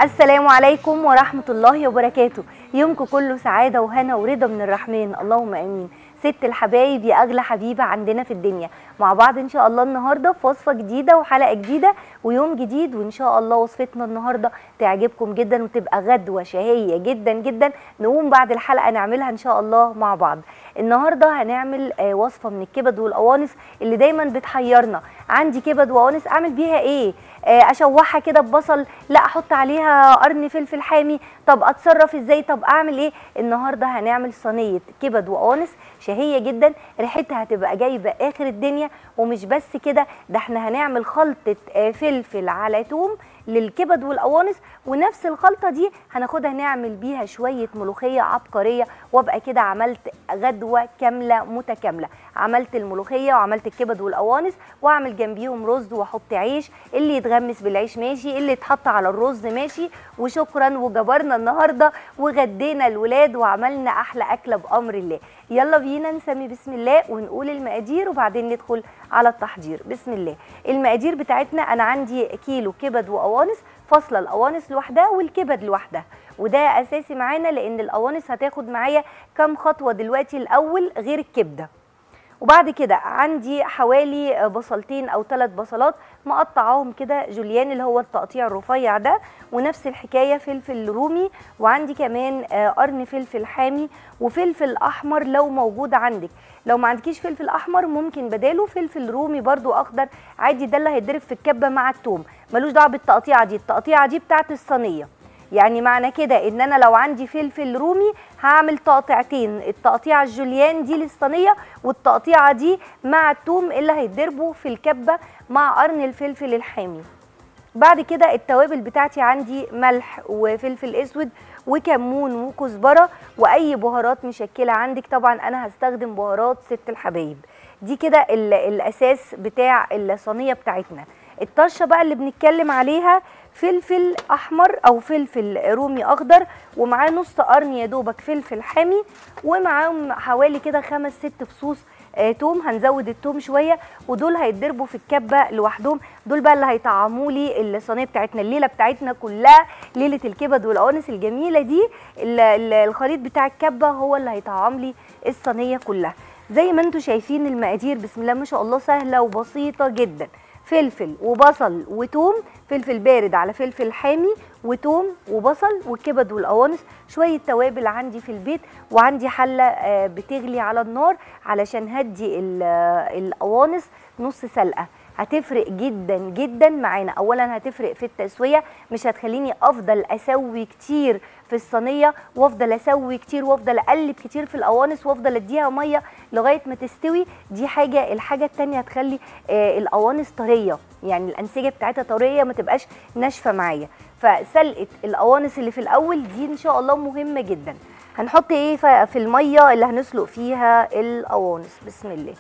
السلام عليكم ورحمة الله وبركاته يومكم كله سعادة وهنا ورضا من الرحمن اللهم امين ست الحبايب يا اغلى حبيبه عندنا في الدنيا مع بعض ان شاء الله النهارده في وصفه جديده وحلقه جديده ويوم جديد وان شاء الله وصفتنا النهارده تعجبكم جدا وتبقى غدوه شهيه جدا جدا نقوم بعد الحلقه نعملها ان شاء الله مع بعض النهارده هنعمل آه، وصفه من الكبد والقوانص اللي دايما بتحيرنا عندي كبد وقوانص اعمل بيها ايه آه، اشوحها كده ببصل لا احط عليها قرن فلفل حامي طب اتصرف ازاي طب اعمل ايه النهارده هنعمل صينيه كبد وقوانص شهيه جدا ريحتها هتبقى جايبه اخر الدنيا ومش بس كده ده احنا هنعمل خلطه آه، فلفل على توم للكبد والقوانص ونفس الخلطه دي هناخدها نعمل بيها شويه ملوخيه عبقريه وابقى كده عملت غدوه كامله متكامله عملت الملوخيه وعملت الكبد والقوانص واعمل جنبيهم رز واحط عيش اللي يتغمس بالعيش ماشي اللي يتحط على الرز ماشي وشكرا وجبرنا النهارده وغدينا الولاد وعملنا احلى اكله بامر الله يلا بينا نسمي بسم الله ونقول المقادير وبعدين ندخل على التحضير بسم الله المقادير بتاعتنا انا عندي كيلو كبد وقوانص فاصله القوانص لوحدها والكبد لوحدها وده اساسي معانا لان القوانص هتاخد معايا كام خطوه دلوقتي الاول غير الكبده وبعد كده عندي حوالي بصلتين او ثلاث بصلات مقطعاهم كده جوليان اللي هو التقطيع الرفيع ده ونفس الحكايه فلفل رومي وعندي كمان آه، قرن فلفل حامي وفلفل احمر لو موجود عندك لو ما عندكيش فلفل احمر ممكن بداله فلفل رومي برضو اخضر عادي ده اللي هيتضرب في الكبه مع التوم ملوش دعوه بالتقطيعه دي التقطيعه دي بتاعت الصينيه يعني معنى كده ان انا لو عندي فلفل رومي هعمل تقطيعتين التقطيعه الجوليان دي للصينيه والتقطيعه دي مع التوم اللي هيتضربوا في الكبه مع قرن الفلفل الحامي بعد كده التوابل بتاعتي عندي ملح وفلفل اسود وكمون وكزبره واي بهارات مشكله عندك طبعا انا هستخدم بهارات ست الحبايب دي كده ال- الاساس بتاع الصينيه بتاعتنا الطشه بقى اللي بنتكلم عليها فلفل احمر او فلفل رومي اخضر ومعاه نص قرن يا دوبك فلفل حامي ومعاهم حوالي كده خمس ست فصوص آه، توم هنزود التوم شويه ودول هيتضربوا في الكبه لوحدهم دول بقى اللي هيطعموا لي الصينيه بتاعتنا الليله بتاعتنا كلها ليله الكبد والقوانص الجميله دي ال- ال- الخليط بتاع الكبه هو اللي هيطعم لي الصينيه كلها زي ما انتم شايفين المقادير بسم الله ما شاء الله سهله وبسيطه جدا فلفل وبصل وتوم فلفل بارد على فلفل حامي وتوم وبصل والكبد والقوانص شويه توابل عندي في البيت وعندي حله آه، بتغلي على النار علشان هدي ال- آه، القوانص نص سلقه هتفرق جدا جدا معانا اولا هتفرق في التسويه مش هتخليني افضل اسوي كتير في الصينيه وافضل اسوي كتير وافضل اقلب كتير في القوانص وافضل اديها ميه لغايه ما تستوي دي حاجه الحاجه التانية هتخلي آه، القوانص طريه يعني الانسجه بتاعتها طريه ما تبقاش ناشفه معايا فسلقه القوانص اللي في الاول دي ان شاء الله مهمه جدا هنحط ايه ف- في الميه اللي هنسلق فيها القوانص بسم الله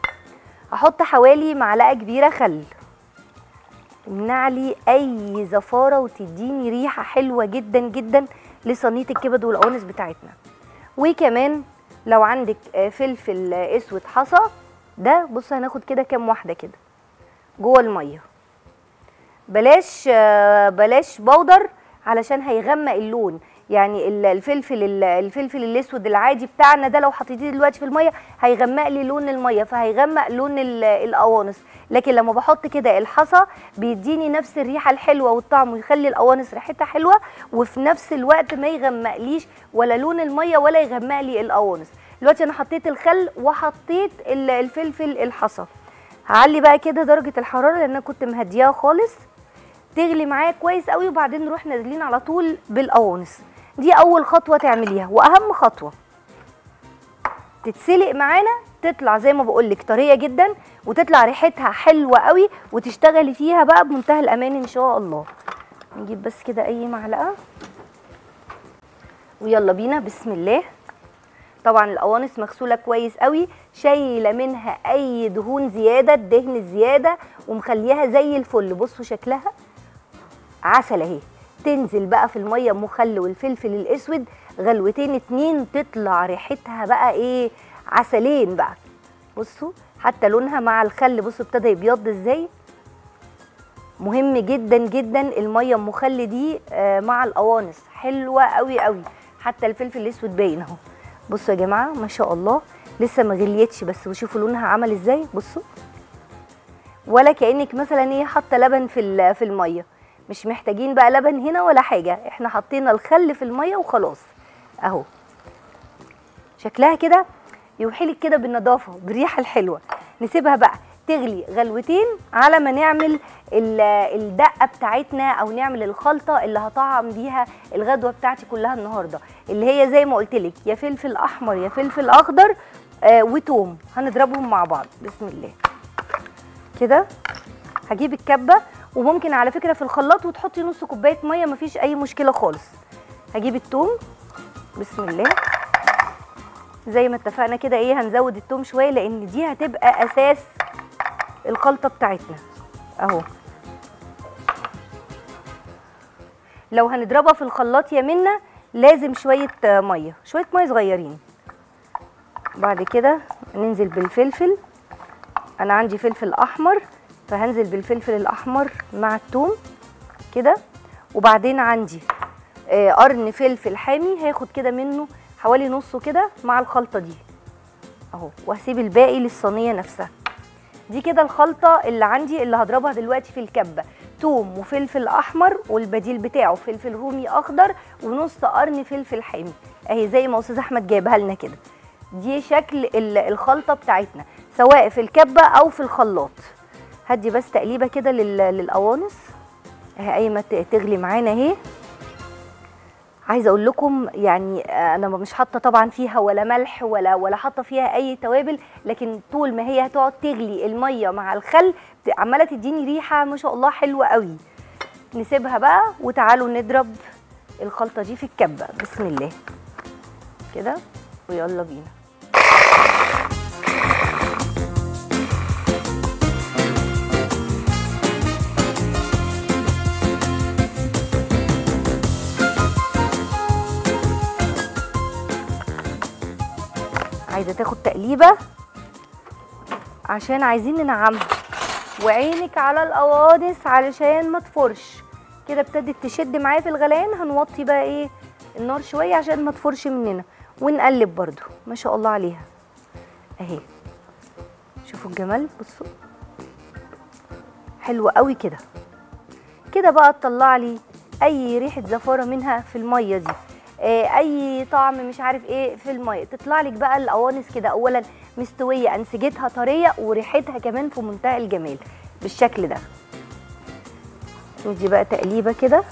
هحط حوالي معلقه كبيره خل تمنع لي اي زفاره وتديني ريحه حلوه جدا جدا لصينيه الكبد والقوانص بتاعتنا وكمان لو عندك آه، فلفل آه، اسود حصى ده بص هناخد كده كام واحده كده جوه الميه بلاش آه، بلاش بودر علشان هيغمق اللون يعني ال- الفلفل ال- الفلفل الاسود العادي بتاعنا ده لو حطيتيه دلوقتي في الميه هيغمق لي لون الميه فهيغمق لون ال- القوانص لكن لما بحط كده الحصى بيديني نفس الريحه الحلوه والطعم ويخلي القوانص ريحتها حلوه وفي نفس الوقت ما يغمقليش ولا لون الميه ولا يغمق لي القوانص دلوقتي انا حطيت الخل وحطيت ال- الفلفل الحصى هعلي بقى كده درجه الحراره لان انا كنت مهدياها خالص تغلي معايا كويس قوي وبعدين نروح نازلين على طول بالقوانص دي اول خطوه تعمليها واهم خطوه تتسلق معانا تطلع زي ما بقول لك طريه جدا وتطلع ريحتها حلوه قوي وتشتغلي فيها بقى بمنتهى الامان ان شاء الله نجيب بس كده اي معلقه ويلا بينا بسم الله طبعا القوانص مغسوله كويس قوي شايله منها اي دهون زياده الدهن الزياده ومخليها زي الفل بصوا شكلها عسل اهي تنزل بقى في الميه ام خل والفلفل الاسود غلوتين اتنين تطلع ريحتها بقى ايه عسلين بقى بصوا حتى لونها مع الخل بصوا ابتدى يبيض ازاي مهم جدا جدا الميه المخلي دي آه، مع القوانص حلوه قوي قوي حتى الفلفل الاسود باين اهو بصوا يا جماعه ما شاء الله لسه ما غليتش بس وشوفوا لونها عمل ازاي بصوا ولا كانك مثلا ايه حاطه لبن في ال- في الميه مش محتاجين بقى لبن هنا ولا حاجه احنا حطينا الخل في الميه وخلاص اهو شكلها كده يوحيلك كده بالنظافه بالريحه الحلوه نسيبها بقى تغلي غلوتين على ما نعمل ال- الدقه بتاعتنا او نعمل الخلطه اللي هطعم بيها الغدوه بتاعتي كلها النهارده اللي هي زي ما قلت لك يا فلفل احمر يا فلفل اخضر آه وتوم هنضربهم مع بعض بسم الله كده هجيب الكبه وممكن على فكره في الخلاط وتحطي نص كوبايه ميه مفيش اي مشكله خالص هجيب التوم بسم الله زي ما اتفقنا كده ايه هنزود التوم شويه لان دي هتبقى اساس الخلطه بتاعتنا اهو لو هنضربها في الخلاط يا منا لازم شويه آه، ميه شويه ميه صغيرين بعد كده ننزل بالفلفل انا عندي فلفل احمر فهنزل بالفلفل الاحمر مع الثوم كده وبعدين عندي آه، قرن فلفل حامي هاخد كده منه حوالي نصه كده مع الخلطه دي اهو وهسيب الباقي للصينيه نفسها دي كده الخلطه اللي عندي اللي هضربها دلوقتي في الكبه توم وفلفل احمر والبديل بتاعه فلفل رومي اخضر ونص قرن فلفل حامي اهي زي ما استاذ احمد جايبها لنا كده دي شكل ال- الخلطه بتاعتنا سواء في الكبه او في الخلاط هدي بس تقليبه كده لل- للقوانص اهي اي ما ت- تغلي معانا اهي عايزه اقول لكم يعني آه، انا مش حاطه طبعا فيها ولا ملح ولا ولا حاطه فيها اي توابل لكن طول ما هي هتقعد تغلي الميه مع الخل بت- عماله تديني ريحه ما شاء الله حلوه قوي نسيبها بقى وتعالوا نضرب الخلطه دي في الكبه بسم الله كده ويلا بينا عايزه تاخد تقليبه عشان عايزين ننعمها وعينك على القوانص علشان ما تفرش كده ابتدت تشد معايا في الغليان هنوطي بقى ايه النار شويه عشان ما تفرش مننا ونقلب برضو ما شاء الله عليها اهي شوفوا الجمال بصوا حلوه قوي كده كده بقى تطلع لي اي ريحه زفاره منها في الميه دي آه، اي طعم مش عارف ايه في الميه تطلع لك بقى القوانص كده اولا مستويه انسجتها طريه وريحتها كمان في منتهى الجمال بالشكل ده ندي بقى تقليبه كده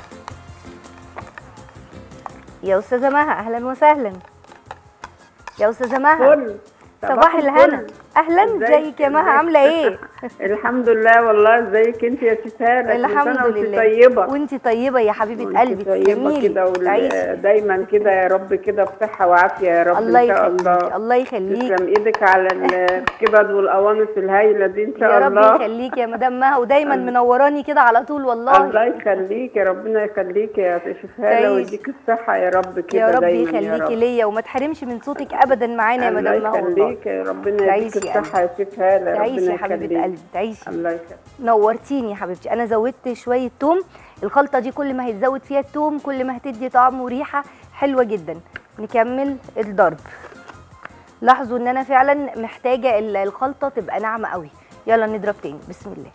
يا استاذه مها اهلا وسهلا يا استاذه مها فل صباح الهنا اهلا ازيك يا مها عامله ايه الحمد لله والله ازيك انت يا شفاء الحمد لله طيبه وانت طيبه يا حبيبه وانت قلبي طيبه تسلميلي كده تعيشي وال- دايما كده يا رب كده بصحه وعافيه يا رب الله ان شاء يخليك الله الله يخليك تسلم ايدك على الكبد والقوانص الهايله دي ان شاء يا رب الله يخليك يا مدام مها ودايما منوراني كده على طول والله الله يخليك يا ربنا يخليك يا شفاء تعيش. ويديك الصحه يا رب كده يا رب دايما يا يخليكي رب ليا وما تحرمش من صوتك ابدا معانا يا الله مدام مها والله يخليك يا ربنا تعيشي يديك يا الصحه يا شفاء تعيشي ربنا يا حبيبه يخليك قلبي تعيشي الله يخليك نورتيني يا حبيبتي انا زودت شويه توم الخلطه دي كل ما هيتزود فيها التوم كل ما هتدي طعم وريحه حلوه جدا نكمل الضرب لاحظوا ان انا فعلا محتاجه ال- الخلطه تبقى ناعمه قوي يلا نضرب تاني بسم الله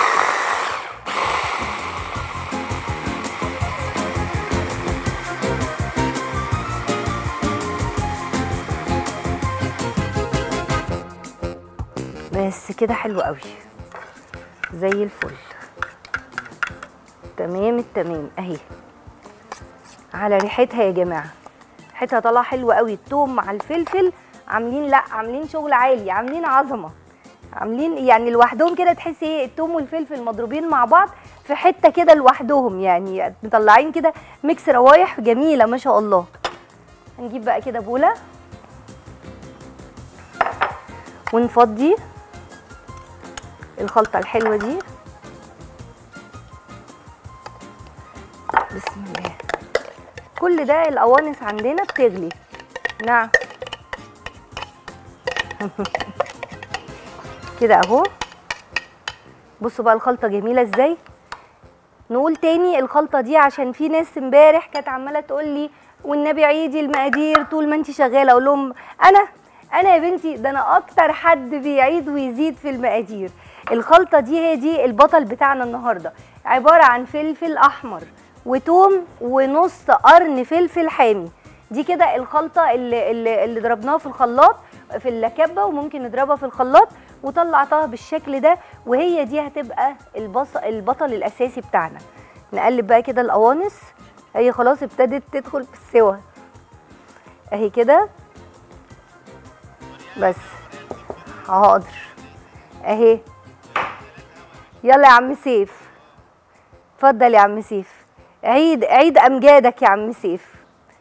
بس كده حلو قوي زي الفل تمام التمام اهي على ريحتها يا جماعه ريحتها طالعه حلوه قوي التوم مع الفلفل عاملين لا عاملين شغل عالي عاملين عظمه عاملين يعني لوحدهم كده تحسي ايه التوم والفلفل مضروبين مع بعض في حته كده لوحدهم يعني مطلعين كده ميكس روايح جميله ما شاء الله هنجيب بقى كده بوله ونفضي الخلطه الحلوه دي بسم الله كل ده القوانص عندنا بتغلي نعم كده اهو بصوا بقى الخلطه جميله ازاي نقول تاني الخلطه دي عشان في ناس امبارح كانت عماله تقول لي والنبي عيدي المقادير طول ما انت شغاله اقول لهم انا انا يا بنتي ده انا اكتر حد بيعيد ويزيد في المقادير الخلطه دي هي دي البطل بتاعنا النهارده عباره عن فلفل احمر وتوم ونص قرن فلفل حامي دي كده الخلطه اللي, اللي, اللي ضربناها في الخلاط في الكبه وممكن نضربها في الخلاط وطلعتها بالشكل ده وهي دي هتبقى البص البطل الاساسي بتاعنا نقلب بقى كده القوانص هي خلاص ابتدت تدخل في السوا اهي كده بس حاضر اهي يلا يا عم سيف اتفضل يا عم سيف عيد عيد امجادك يا عم سيف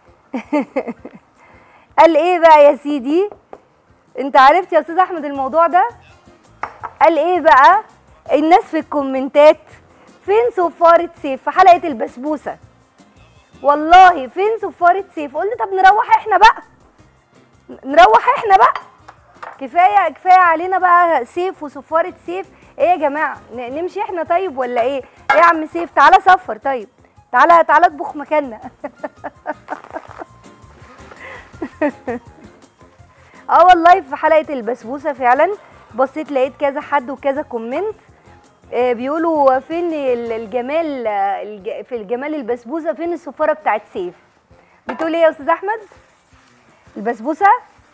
قال ايه بقى يا سيدي انت عرفت يا استاذ احمد الموضوع ده قال ايه بقى الناس في الكومنتات فين صفارة سيف في حلقة البسبوسة والله فين صفارة سيف قلت طب نروح احنا بقى نروح احنا بقى كفايه كفايه علينا بقى سيف وصفاره سيف ايه يا جماعه ن- نمشي احنا طيب ولا ايه ايه يا عم سيف تعالى صفر طيب تعالى تعالى اطبخ مكاننا اه والله في حلقه البسبوسه فعلا بصيت لقيت كذا حد وكذا كومنت آه، بيقولوا فين ال- الجمال آه، الج- في الجمال البسبوسه فين الصفاره بتاعت سيف بتقول ايه يا استاذ احمد البسبوسه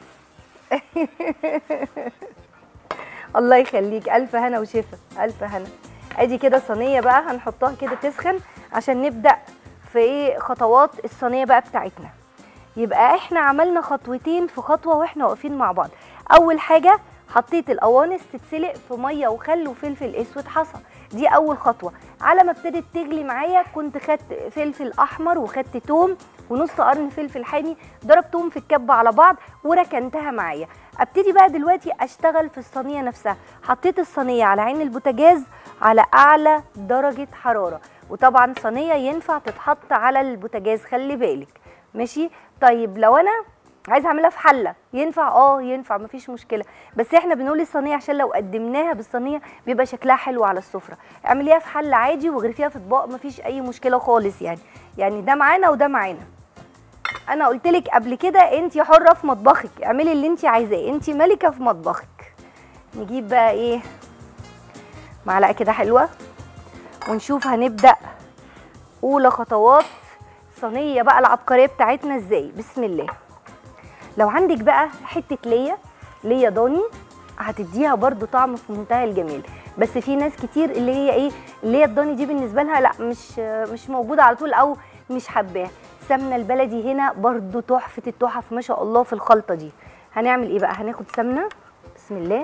الله يخليك الف هنا وشفا الف هنا ادي كده صينيه بقى هنحطها كده تسخن عشان نبدا في ايه خطوات الصينيه بقى بتاعتنا يبقى احنا عملنا خطوتين في خطوه واحنا واقفين مع بعض اول حاجه حطيت القوانص تتسلق في ميه وخل وفلفل اسود حصى دي اول خطوه على ما ابتدت تغلي معايا كنت خدت فلفل احمر وخدت توم ونص قرن فلفل حامي ضربتهم في الكبه على بعض وركنتها معايا ابتدي بقى دلوقتي اشتغل في الصينيه نفسها حطيت الصينيه على عين البوتاجاز على اعلى درجه حراره وطبعا صينيه ينفع تتحط على البوتاجاز خلي بالك ماشي طيب لو انا عايزه اعملها في حله ينفع اه ينفع مفيش مشكله بس احنا بنقول الصينيه عشان لو قدمناها بالصينيه بيبقى شكلها حلو على السفره اعمليها في حله عادي واغرفيها في اطباق مفيش اي مشكله خالص يعني يعني ده معانا وده معانا انا قلت لك قبل كده انت حره في مطبخك اعملي اللي انت عايزاه انت ملكه في مطبخك نجيب بقى ايه معلقه كده حلوه ونشوف هنبدا اولى خطوات صينيه بقى العبقريه بتاعتنا ازاي بسم الله لو عندك بقى حته ليا ليا ضاني هتديها برضو طعم في منتهى الجمال بس في ناس كتير اللي هي ايه اللي هي الضاني دي بالنسبه لها لا مش مش موجوده على طول او مش حباها السمنه البلدي هنا برضو تحفه التحف ما شاء الله في الخلطه دي هنعمل ايه بقى هناخد سمنه بسم الله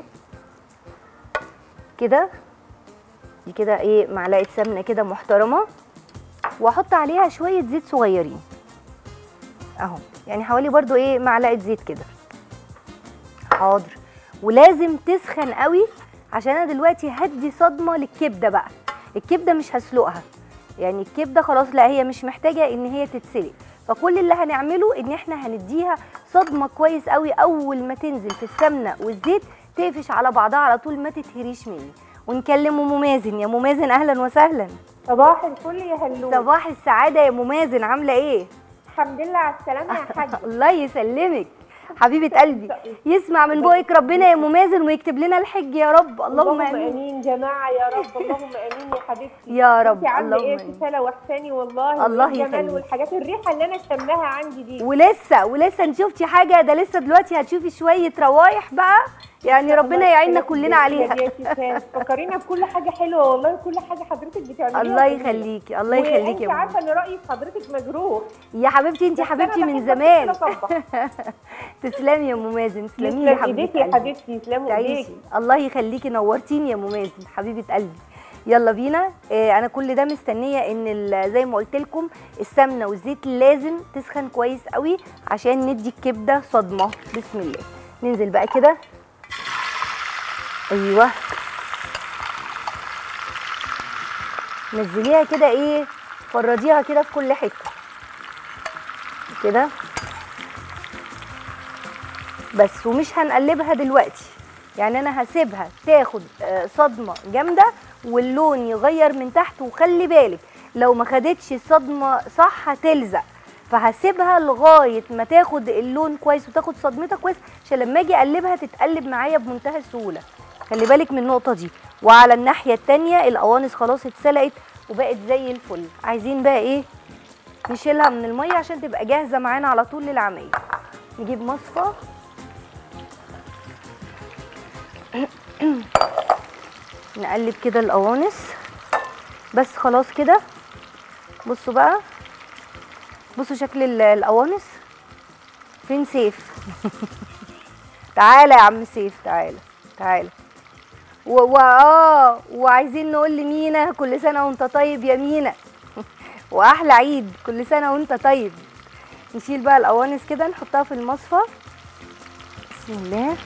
كده دي كده ايه معلقه سمنه كده محترمه واحط عليها شويه زيت صغيرين اهو يعني حوالي برضو ايه معلقه زيت كده حاضر ولازم تسخن قوي عشان انا دلوقتي هدي صدمه للكبده بقى الكبده مش هسلقها يعني الكبده خلاص لا هي مش محتاجه ان هي تتسلق فكل اللي هنعمله ان احنا هنديها صدمه كويس قوي اول ما تنزل في السمنه والزيت تقفش على بعضها على طول ما تتهريش مني ونكلم ام مازن يا ام مازن اهلا وسهلا صباح الفل يا هلو صباح السعاده يا ام مازن عامله ايه الحمد لله على السلامة يا حاج الله يسلمك حبيبه قلبي يسمع من بوقك ربنا يا ام مازن ويكتب لنا الحج يا رب اللهم امين امين جماعة يا رب اللهم امين يا حبيبتي يا رب انت عاملة اللهم ايه امين في سلا وحساني والله الله وإيه الجمال يخليك. والحاجات الريحة اللي انا شماها عندي دي ولسه ولسه انت شفتي حاجه ده لسه دلوقتي هتشوفي شويه روايح بقى يعني ربنا يعيننا كلنا عليها فكرينا بكل حاجة حلوة والله كل حاجة حضرتك بتعمليها الله جميلة. يخليكي الله يخليكي وانت يا أم. عارفة ان رأيي في حضرتك مجروح يا حبيبتي انت بس أنا حبيبتي من بحب زمان أفكر أطبخ. تسلمي يا ام مازن تسلمي لي يسلم حبيبه ايديك يا قلبي. حبيبتي يسلموا تعيشي ايديك الله يخليكي نورتيني يا ام مازن حبيبه قلبي يلا بينا آه انا كل ده مستنيه ان ال- زي ما قلت لكم السمنه والزيت لازم تسخن كويس قوي عشان ندي الكبده صدمه بسم الله ننزل بقى كده ايوه نزليها كده ايه فرديها كده في كل حته كده بس ومش هنقلبها دلوقتي يعني انا هسيبها تاخد آه، صدمه جامده واللون يغير من تحت وخلي بالك لو ما خدتش صدمه صح هتلزق فهسيبها لغايه ما تاخد اللون كويس وتاخد صدمتها كويس عشان لما اجي اقلبها تتقلب معايا بمنتهى السهوله خلي بالك من النقطه دي وعلى الناحيه التانية القوانص خلاص اتسلقت وبقت زي الفل عايزين بقى ايه نشيلها من الميه عشان تبقى جاهزه معانا على طول للعمايل نجيب مصفى نقلب كده القوانص بس خلاص كده بصوا بقى بصوا شكل ال- القوانص فين سيف تعالى يا عم سيف تعالى تعالى و... و... اه وعايزين نقول لمينا كل سنه وانت طيب يا مينا واحلى عيد كل سنه وانت طيب نشيل بقى القوانص كده نحطها في المصفى بسم الله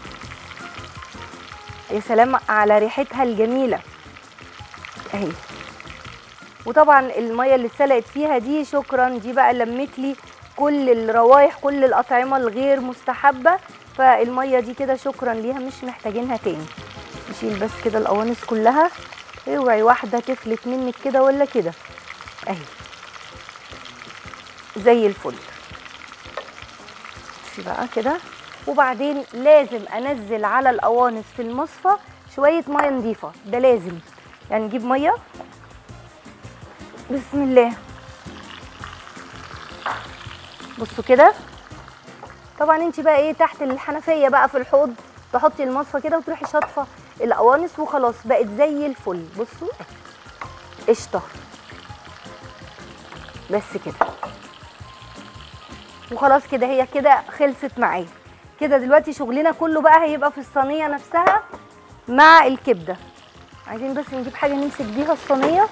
يا سلام على ريحتها الجميله اهي وطبعا الميه اللي اتسلقت فيها دي شكرا دي بقى لمت لي كل الروايح كل الاطعمه الغير مستحبه فالميه دي كده شكرا ليها مش محتاجينها تاني نشيل بس كده القوانص كلها اوعي واحده تفلت منك كده ولا كده اهي زي الفل بصي بقى كده وبعدين لازم انزل على القوانص في المصفى شويه ميه نظيفه ده لازم يعني نجيب ميه بسم الله بصوا كده طبعا انت بقى ايه تحت الحنفيه بقى في الحوض تحطي المصفى كده وتروحي شاطفه القوانص وخلاص بقت زي الفل بصوا اهي. قشطه بس كده وخلاص كده هي كده خلصت معايا كده دلوقتي شغلنا كله بقى هيبقى في الصينيه نفسها مع الكبده عايزين بس نجيب حاجه نمسك بيها الصينيه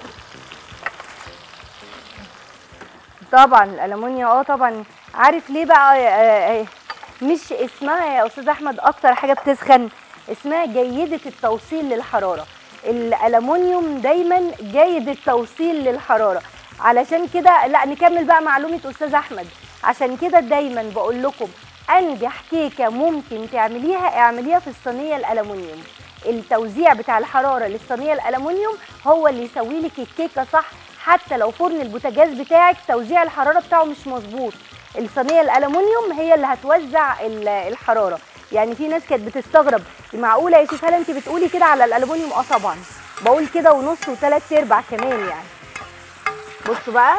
طبعا الالومنيا اه طبعا عارف ليه بقى آه، آه، مش اسمها يا استاذ احمد اكتر حاجه بتسخن اسمها جيده التوصيل للحراره الالومنيوم دايما جيد التوصيل للحراره علشان كده لا نكمل بقى معلومه استاذ احمد عشان كده دايما بقول لكم انجح كيكه ممكن تعمليها اعمليها في الصينيه الالومنيوم التوزيع بتاع الحراره للصينيه الالومنيوم هو اللي يسوي لك الكيكه صح حتى لو فرن البوتاجاز بتاعك توزيع الحراره بتاعه مش مظبوط الصينيه الالومنيوم هي اللي هتوزع ال- الحراره يعني في ناس كانت بتستغرب معقوله يا شيخ هل انت بتقولي كده على الالومنيوم اه طبعا بقول كده ونص وثلاث ارباع كمان يعني بصوا بقى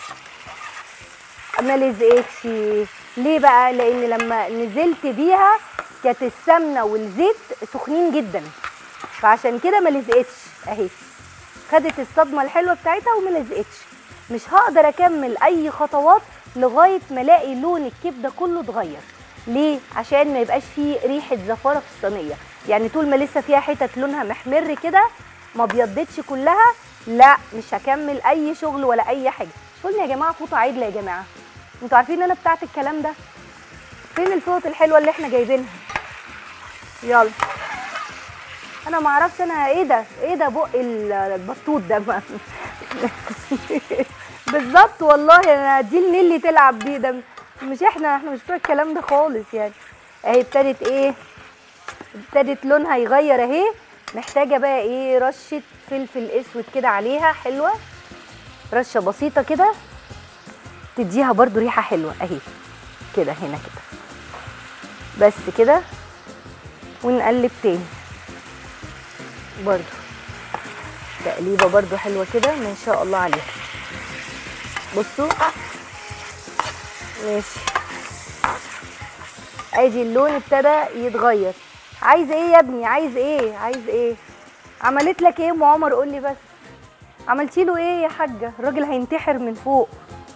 ما لزقتش ليه بقى لان لما نزلت بيها كانت السمنه والزيت سخنين جدا فعشان كده ما لزقتش اهي خدت الصدمه الحلوه بتاعتها وما لزقتش مش هقدر اكمل اي خطوات لغايه ما الاقي لون الكبده كله اتغير ليه عشان ما يبقاش فيه ريحه زفاره في الصينيه يعني طول ما لسه فيها حتت لونها محمر كده ما بيضتش كلها لا مش هكمل اي شغل ولا اي حاجه قلنا يا جماعه فوطه عدله يا جماعه انتوا عارفين ان انا بتاعت الكلام ده فين الفوط الحلوه اللي احنا جايبينها يلا انا ما اعرفش انا ايه ده ايه ده بق ال- البطوط ده ما بالظبط والله انا دي النيلي تلعب بيه ده مش احنا احنا مش بتوع الكلام ده خالص يعني اهي ابتدت ايه ابتدت لونها يغير اهي محتاجه بقى ايه رشه فلفل اسود كده عليها حلوه رشه بسيطه كده تديها برضو ريحه حلوه اهي كده هنا كده بس كده ونقلب تاني برضو تقليبه برضو حلوه كده ما شاء الله عليها بصوا ماشي ادي اللون ابتدى يتغير عايز ايه يا ابني عايز ايه عايز ايه عملت لك ايه ام عمر قول لي بس عملتي له ايه يا حاجه الراجل هينتحر من فوق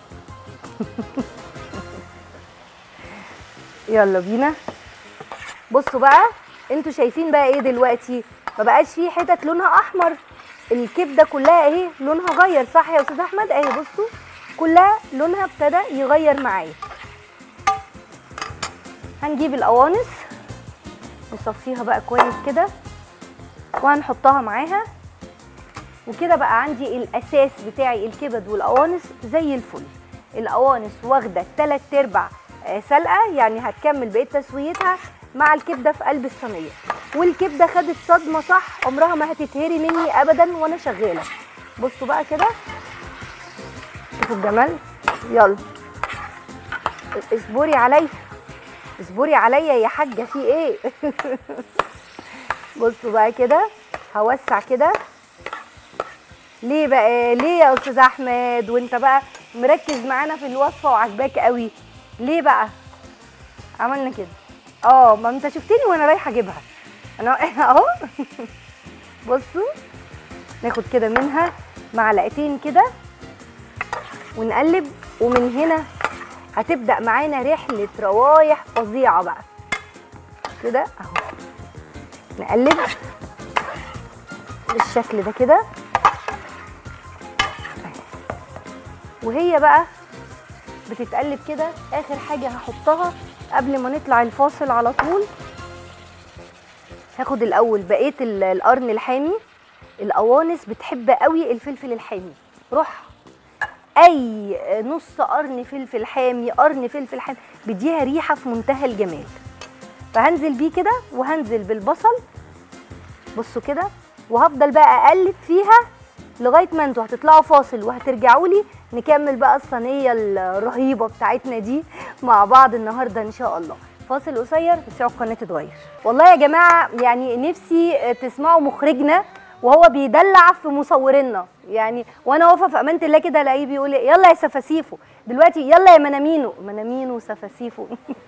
يلا بينا بصوا بقى انتوا شايفين بقى ايه دلوقتي ما بقاش فيه حتت لونها احمر الكبده كلها اهي لونها غير صح يا استاذ احمد اهي بصوا كلها لونها ابتدى يغير معايا هنجيب القوانص نصفيها بقى كويس كده وهنحطها معاها وكده بقى عندي الاساس بتاعي الكبد والقوانص زي الفل القوانص واخده 3 ارباع آه، سلقه يعني هتكمل بقيه تسويتها مع الكبده في قلب الصينيه والكبده خدت صدمه صح عمرها ما هتتهري مني ابدا وانا شغاله بصوا بقى كده شوفوا الجمال يلا اصبري عليا اصبري عليا يا حاجه في ايه بصوا بقى كده هوسع كده ليه بقى ليه يا استاذ احمد وانت بقى مركز معانا في الوصفه وعجباك قوي ليه بقى عملنا كده اه ما انت شفتني وانا رايحه اجيبها انا اهو بصوا ناخد كده منها معلقتين كده ونقلب ومن هنا هتبدا معانا رحله روايح فظيعه بقى كده اهو نقلب بالشكل ده كده وهي بقى بتتقلب كده اخر حاجه هحطها قبل ما نطلع الفاصل على طول هاخد الاول بقيه ال- القرن الحامي القوانص بتحب قوي الفلفل الحامي روح اي نص قرن فلفل حامي قرن فلفل حامي بيديها ريحه في منتهى الجمال فهنزل بيه كده وهنزل بالبصل بصوا كده وهفضل بقى اقلب فيها لغايه ما انتوا هتطلعوا فاصل وهترجعوا لي نكمل بقى الصينيه الرهيبه بتاعتنا دي مع بعض النهارده ان شاء الله فاصل قصير بس اوعوا القناه تتغير والله يا جماعه يعني نفسي تسمعوا مخرجنا وهو بيدلع في مصورينا يعني وانا واقفه في امانه الله كده الاقيه بيقول لي يلا يا سفاسيفو دلوقتي يلا يا منامينو منامينو سفاسيفو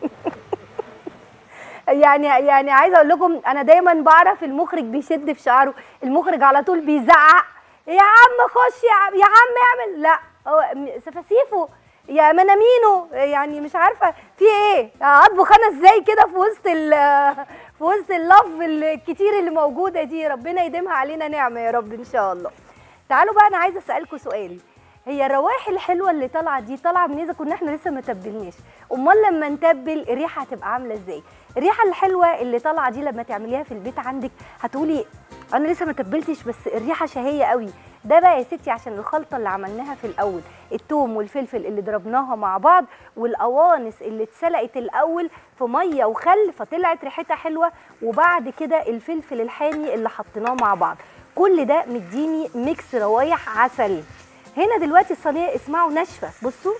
يعني يعني عايزه اقول لكم انا دايما بعرف المخرج بيشد في شعره المخرج على طول بيزعق يا عم خش يا عم يا عم اعمل لا هو م- سفاسيفو يا منامينو يعني مش عارفه في ايه اطبخ انا ازاي كده في وسط ال في وسط اللف الكتير اللي موجوده دي ربنا يديمها علينا نعمه يا رب ان شاء الله تعالوا بقى انا عايزه اسالكم سؤال هي الروائح الحلوه اللي طالعه دي طالعه منين اذا كنا احنا لسه ما تبلناش امال لما نتبل الريحه هتبقى عامله ازاي الريحه الحلوه اللي طالعه دي لما تعمليها في البيت عندك هتقولي انا لسه ما تبلتش بس الريحه شهيه قوي ده بقى يا ستي عشان الخلطه اللي عملناها في الاول التوم والفلفل اللي ضربناها مع بعض والقوانص اللي اتسلقت الاول في ميه وخل فطلعت ريحتها حلوه وبعد كده الفلفل الحامي اللي حطيناه مع بعض كل ده مديني ميكس روايح عسل هنا دلوقتي الصينيه اسمعوا ناشفه بصوا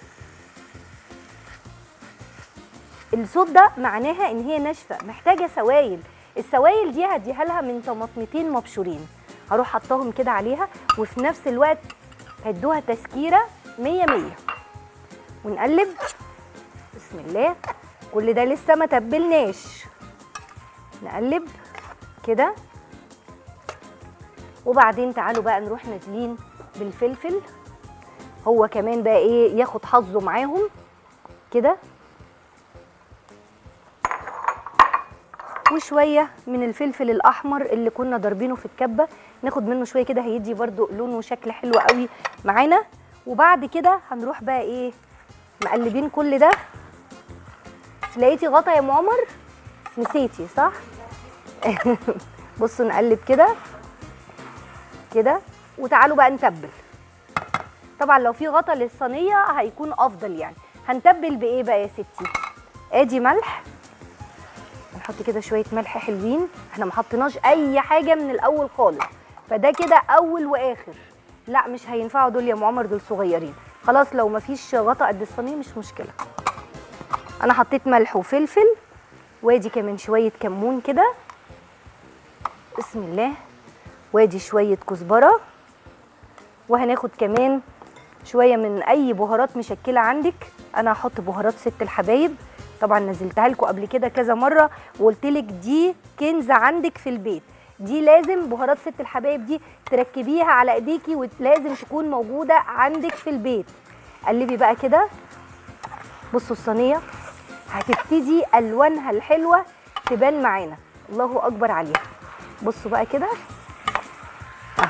الصوت ده معناها ان هي ناشفه محتاجه سوائل السوائل دي هديها لها من طماطمتين مبشورين هروح حطاهم كده عليها وفي نفس الوقت هدوها تسكيره 100 100 ونقلب بسم الله كل ده لسه ما تبلناش نقلب كده وبعدين تعالوا بقى نروح نازلين بالفلفل هو كمان بقى ايه ياخد حظه معاهم كده وشويه من الفلفل الاحمر اللي كنا ضاربينه في الكبه ناخد منه شويه كده هيدي برده لون وشكل حلو قوي معانا وبعد كده هنروح بقى ايه مقلبين كل ده لقيتي غطا يا ام عمر نسيتي صح بصوا نقلب كده كده وتعالوا بقى نتبل طبعا لو في غطا للصينيه هيكون افضل يعني هنتبل بايه بقى يا ستي ادي ملح نحط كده شويه ملح حلوين احنا ما حطيناش اي حاجه من الاول خالص فده كده اول واخر لا مش هينفعوا دول يا ام عمر دول صغيرين خلاص لو ما فيش غطا قد الصينيه مش مشكله انا حطيت ملح وفلفل وادي كمان شويه كمون كده بسم الله وادي شويه كزبره وهناخد كمان شويه من اي بهارات مشكله عندك انا هحط بهارات ست الحبايب طبعا نزلتها لكم قبل كده كذا مره وقلت لك دي كنز عندك في البيت دي لازم بهارات ست الحبايب دي تركبيها على ايديكي ولازم تكون موجوده عندك في البيت قلبي بقى كده بصوا الصينيه هتبتدي الوانها الحلوه تبان معانا الله اكبر عليها بصوا بقى كده أهو.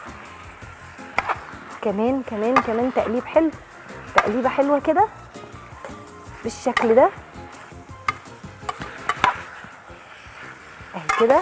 كمان كمان كمان تقليب حلو تقليبه حلوه كده بالشكل ده اهي كده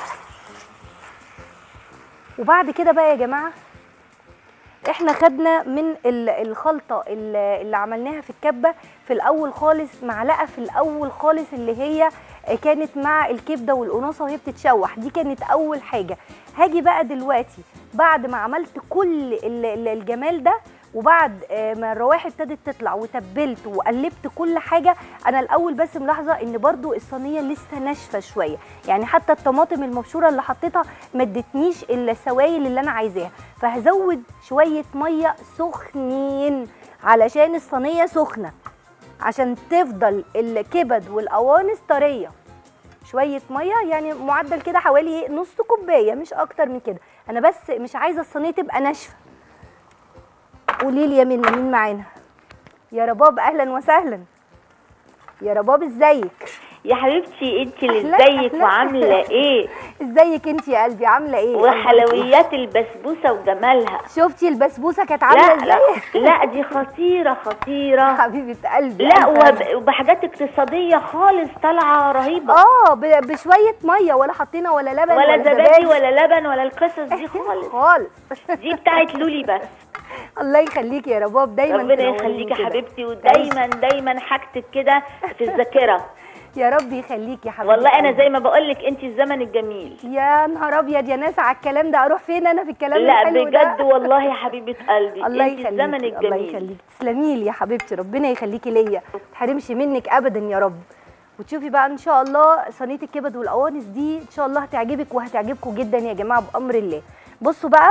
وبعد كده بقى يا جماعه احنا خدنا من ال- الخلطه اللي اللي عملناها في الكبه في الاول خالص معلقه في الاول خالص اللي هي كانت مع الكبده والقناصه وهي بتتشوح دي كانت اول حاجه هاجي بقى دلوقتي بعد ما عملت كل ال- ال- الجمال ده وبعد آه، ما الروايح ابتدت تطلع وتبلت وقلبت كل حاجه انا الاول بس ملاحظه ان برضو الصينيه لسه ناشفه شويه يعني حتى الطماطم المبشوره اللي حطيتها ما ادتنيش السوائل اللي انا عايزاها فهزود شويه ميه سخنين علشان الصينيه سخنه عشان تفضل الكبد والقوانص طريه شويه ميه يعني معدل كده حوالي إيه؟ نص كوبايه مش اكتر من كده انا بس مش عايزه الصينيه تبقى ناشفه قولي لي يا منى مين معانا يا رباب اهلا وسهلا يا رباب ازيك يا حبيبتي انت اللي أهلا، ازيك أهلا. وعامله ايه ازيك انت يا قلبي عامله ايه وحلويات البسبوسه وجمالها شفتي البسبوسه كانت عامله لا لا ازاي لا دي خطيره خطيره حبيبه قلبي لا ألف وب- وبحاجات اقتصاديه خالص طالعه رهيبه اه ب- بشويه ميه ولا حطينا ولا لبن ولا زبادي زبادي. ولا لبن ولا القصص دي خالص خالص دي بتاعت لولي بس الله يخليكي يا رباب دايما ربنا تنوريني يخليكي يا كده. حبيبتي ودايما دايما حاجتك كده في الذاكره يا رب يخليكي يا حبيبتي والله انا زي ما بقول لك انت الزمن الجميل يا نهار ابيض يا ناس على الكلام ده اروح فين انا في الكلام لا الحلو ده؟ بجد والله يا حبيبه قلبي الله انت يخليكي الزمن الله الجميل يخليكي تسلمي لي يا حبيبتي ربنا يخليكي ليا ما تحرمش منك ابدا يا رب وتشوفي بقى ان شاء الله صينيه الكبد والقوانص دي ان شاء الله هتعجبك وهتعجبكم جدا يا جماعه بامر الله بصوا بقى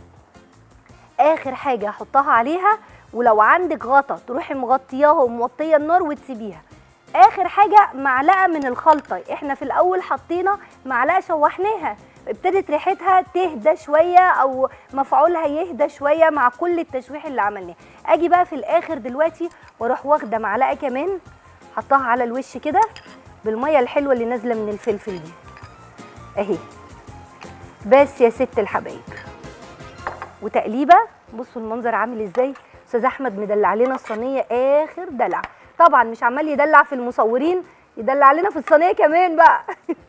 اخر حاجه هحطها عليها ولو عندك غطا تروحي مغطياها وموطيه النار وتسيبيها اخر حاجه معلقه من الخلطه احنا في الاول حطينا معلقه شوحناها ابتدت ريحتها تهدى شويه او مفعولها يهدى شويه مع كل التشويح اللي عملناه اجي بقى في الاخر دلوقتي واروح واخده معلقه كمان حطها على الوش كده بالميه الحلوه اللي نازله من الفلفل دي اهي بس يا ست الحبايب وتقليبه بصوا المنظر عامل ازاي استاذ احمد مدلع لنا الصينيه اخر دلع طبعا مش عمال يدلع في المصورين يدلع لنا في الصينيه كمان بقى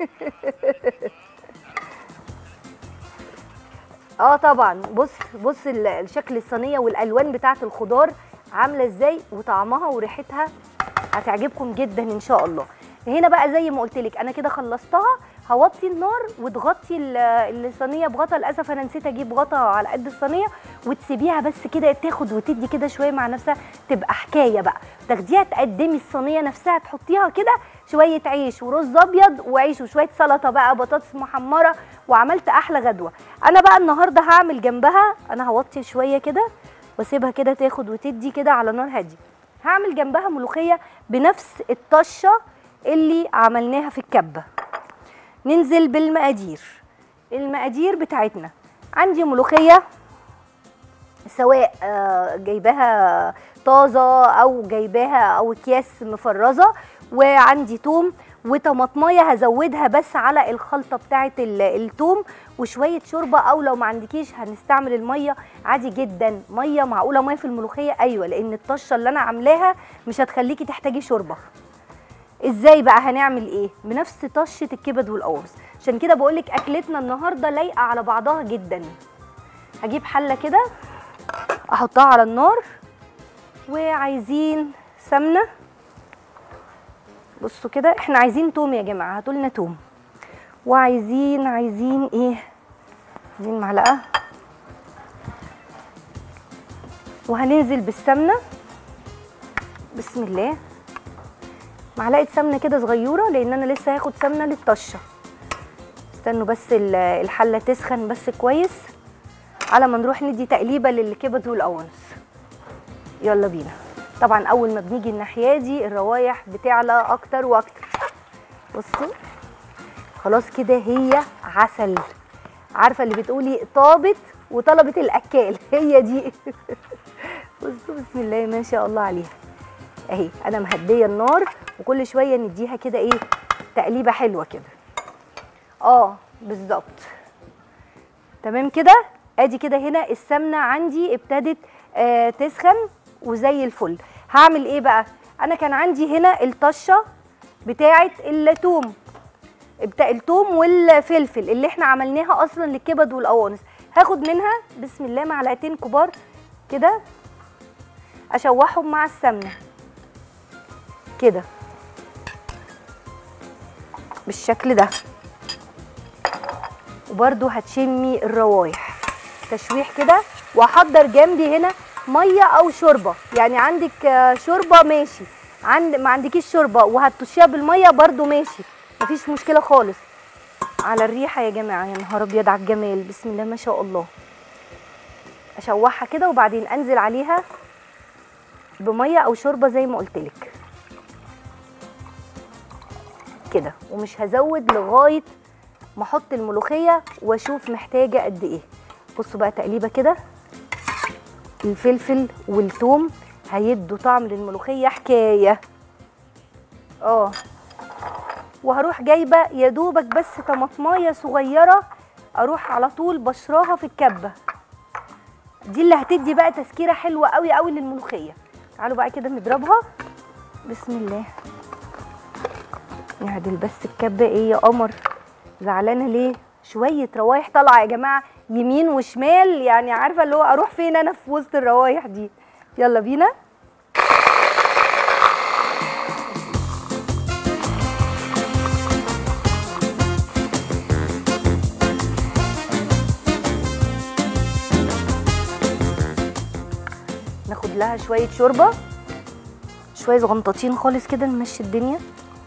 اه طبعا بص بص ال- الشكل الصينيه والالوان بتاعه الخضار عامله ازاي وطعمها وريحتها هتعجبكم جدا ان شاء الله هنا بقى زي ما قلت لك انا كده خلصتها هوطي النار وتغطي ال- الصينيه بغطا للاسف انا نسيت اجيب غطا على قد الصينيه وتسيبيها بس كده تاخد وتدي كده شويه مع نفسها تبقى حكايه بقى تاخديها تقدمي الصينيه نفسها تحطيها كده شويه عيش ورز ابيض وعيش وشويه سلطه بقى بطاطس محمره وعملت احلى غدوه انا بقى النهارده هعمل جنبها انا هوطي شويه كده واسيبها كده تاخد وتدي كده على نار هاديه هعمل جنبها ملوخيه بنفس الطشه اللي عملناها في الكبه ننزل بالمقادير المقادير بتاعتنا عندي ملوخيه سواء آه، جايباها طازه او جايباها او اكياس مفرزه وعندي توم وطماطمايه هزودها بس على الخلطه بتاعه ال- التوم وشويه شوربه او لو ما عندكيش هنستعمل الميه عادي جدا ميه معقوله ميه في الملوخيه ايوه لان الطشه اللي انا عاملاها مش هتخليكي تحتاجي شوربه ازاي بقى هنعمل ايه بنفس طشه الكبد والقوانص عشان كده بقول لك اكلتنا النهارده لايقه على بعضها جدا هجيب حله كده احطها على النار وعايزين سمنه بصوا كده احنا عايزين توم يا جماعه هاتوا لنا توم وعايزين عايزين ايه عايزين معلقه وهننزل بالسمنه بسم الله معلقه سمنه كده صغيره لان انا لسه هاخد سمنه للطشه استنوا بس ال- الحله تسخن بس كويس على ما نروح ندي تقليبه للكبد والقوانص يلا بينا طبعا اول ما بنيجي الناحيه دي الروايح بتعلى اكتر واكتر بصوا خلاص كده هي عسل عارفه اللي بتقولي طابت وطلبت الاكال هي دي بصوا بسم الله ما شاء الله عليها اهي انا مهديه النار وكل شويه نديها كده ايه تقليبه حلوه كده اه بالظبط تمام كده ادي كده هنا السمنه عندي ابتدت آه تسخن وزي الفل هعمل ايه بقى انا كان عندي هنا الطشه بتاعه التوم بتاع التوم والفلفل اللي احنا عملناها اصلا للكبد والقوانص هاخد منها بسم الله معلقتين كبار كده اشوحهم مع السمنه كده بالشكل ده وبرده هتشمي الروايح تشويح كده واحضر جنبي هنا ميه او شوربه يعني عندك آه، شوربه ماشي عند ما عندكيش شوربه وهتطشيها بالميه برضو ماشي مفيش مشكله خالص على الريحه يا جماعه يا نهار ابيض على الجمال بسم الله ما شاء الله اشوحها كده وبعدين انزل عليها بميه او شوربه زي ما قلت لك كده ومش هزود لغايه ما احط الملوخيه واشوف محتاجه قد ايه بصوا بقى تقليبه كده الفلفل والثوم هيدوا طعم للملوخيه حكايه اه وهروح جايبه يا دوبك بس طماطمايه صغيره اروح على طول بشراها في الكبه دي اللي هتدي بقى تسكيره حلوه قوي قوي للملوخيه تعالوا بقى كده نضربها بسم الله نعدل بس الكبه ايه يا قمر زعلانه ليه شويه روايح طالعه يا جماعه يمين وشمال يعني عارفه اللي هو اروح فين انا في وسط الروايح دي يلا بينا ناخد لها شويه شوربه شويه صغنطاطين خالص كده نمشي الدنيا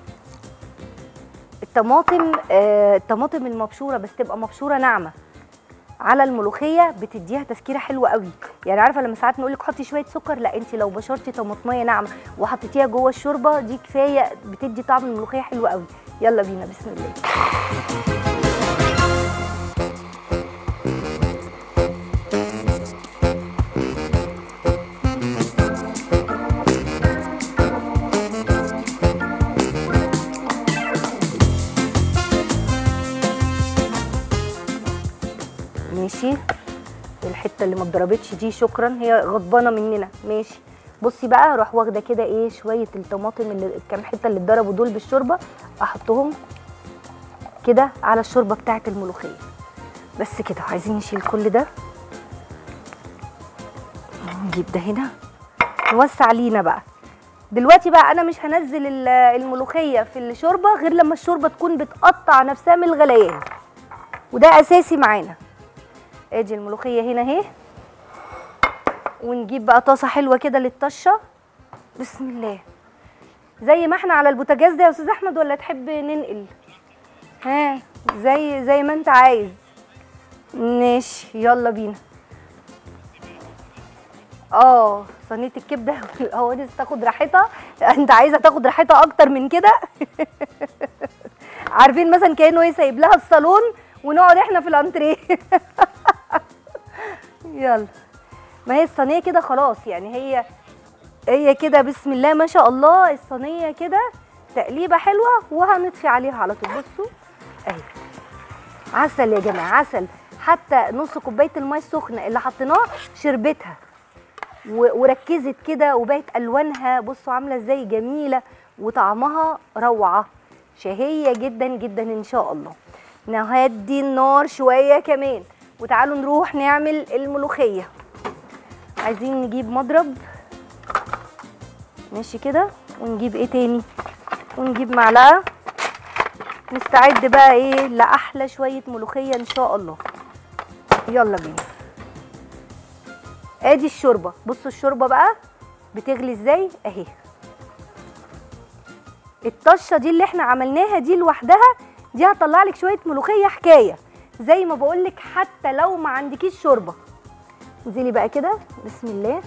الطماطم آه الطماطم المبشوره بس تبقى مبشوره ناعمه على الملوخيه بتديها تسكيره حلوه قوي يعني عارفه لما ساعات نقول لك حطي شويه سكر لا انت لو بشرتي طماطميه ناعمه وحطيتيها جوه الشوربه دي كفايه بتدي طعم الملوخيه حلو قوي يلا بينا بسم الله ماشي الحته اللي ما اتضربتش دي شكرا هي غضبانه مننا ماشي بصي بقى اروح واخده كده ايه شويه الطماطم اللي الكام حته اللي اتضربوا دول بالشوربه احطهم كده على الشوربه بتاعه الملوخيه بس كده عايزين نشيل كل ده نجيب ده هنا نوسع لينا بقى دلوقتي بقى انا مش هنزل ال- الملوخيه في الشوربه غير لما الشوربه تكون بتقطع نفسها من الغليان وده اساسي معانا ادي الملوخيه هنا اهي ونجيب بقى طاسه حلوه كده للطشه بسم الله زي ما احنا على البوتاجاز ده يا استاذ احمد ولا تحب ننقل ها زي زي ما انت عايز ماشي يلا بينا اه صينيه الكبده والقوانص تاخد راحتها انت عايزه تاخد راحتها اكتر من كده عارفين مثلا كانه ايه سايب لها الصالون ونقعد احنا في الانتريه يلا ما هي الصينيه كده خلاص يعني هي هي كده بسم الله ما شاء الله الصينيه كده تقليبه حلوه وهنطفي عليها على طول بصوا اهي عسل يا جماعه عسل حتى نص كوبايه الميه السخنه اللي حطيناه شربتها و- وركزت كده وبقت الوانها بصوا عامله ازاي جميله وطعمها روعه شهيه جدا جدا ان شاء الله نهدي النار شويه كمان وتعالوا نروح نعمل الملوخيه عايزين نجيب مضرب ماشي كده ونجيب ايه تاني ونجيب معلقه نستعد بقى ايه لاحلى شويه ملوخيه ان شاء الله يلا بينا ادي الشوربه بصوا الشوربه بقى بتغلي ازاي اهي الطشه دي اللي احنا عملناها دي لوحدها دي هتطلع لك شويه ملوخيه حكايه زي ما بقول لك حتى لو ما عندكيش شوربه انزلي بقى كده بسم الله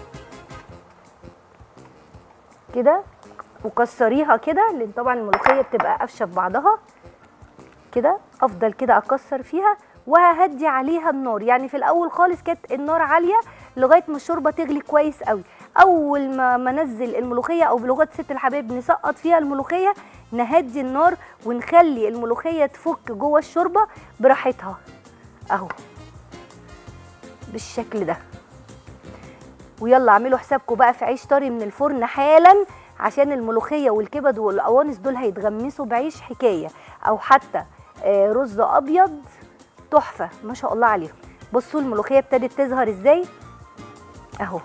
كده وكسريها كده لان طبعا الملوخيه بتبقى قافشه في بعضها كده افضل كده اكسر فيها وههدي عليها النار يعني في الاول خالص كانت النار عاليه لغايه ما الشوربه تغلي كويس قوي اول ما ما انزل الملوخيه او بلغه ست الحبايب نسقط فيها الملوخيه نهدي النار ونخلي الملوخيه تفك جوه الشوربه براحتها اهو بالشكل ده ويلا اعملوا حسابكم بقى في عيش طري من الفرن حالا عشان الملوخيه والكبد والقوانص دول هيتغمسوا بعيش حكايه او حتى آه، رز ابيض تحفه ما شاء الله عليهم بصوا الملوخيه ابتدت تظهر ازاي اهو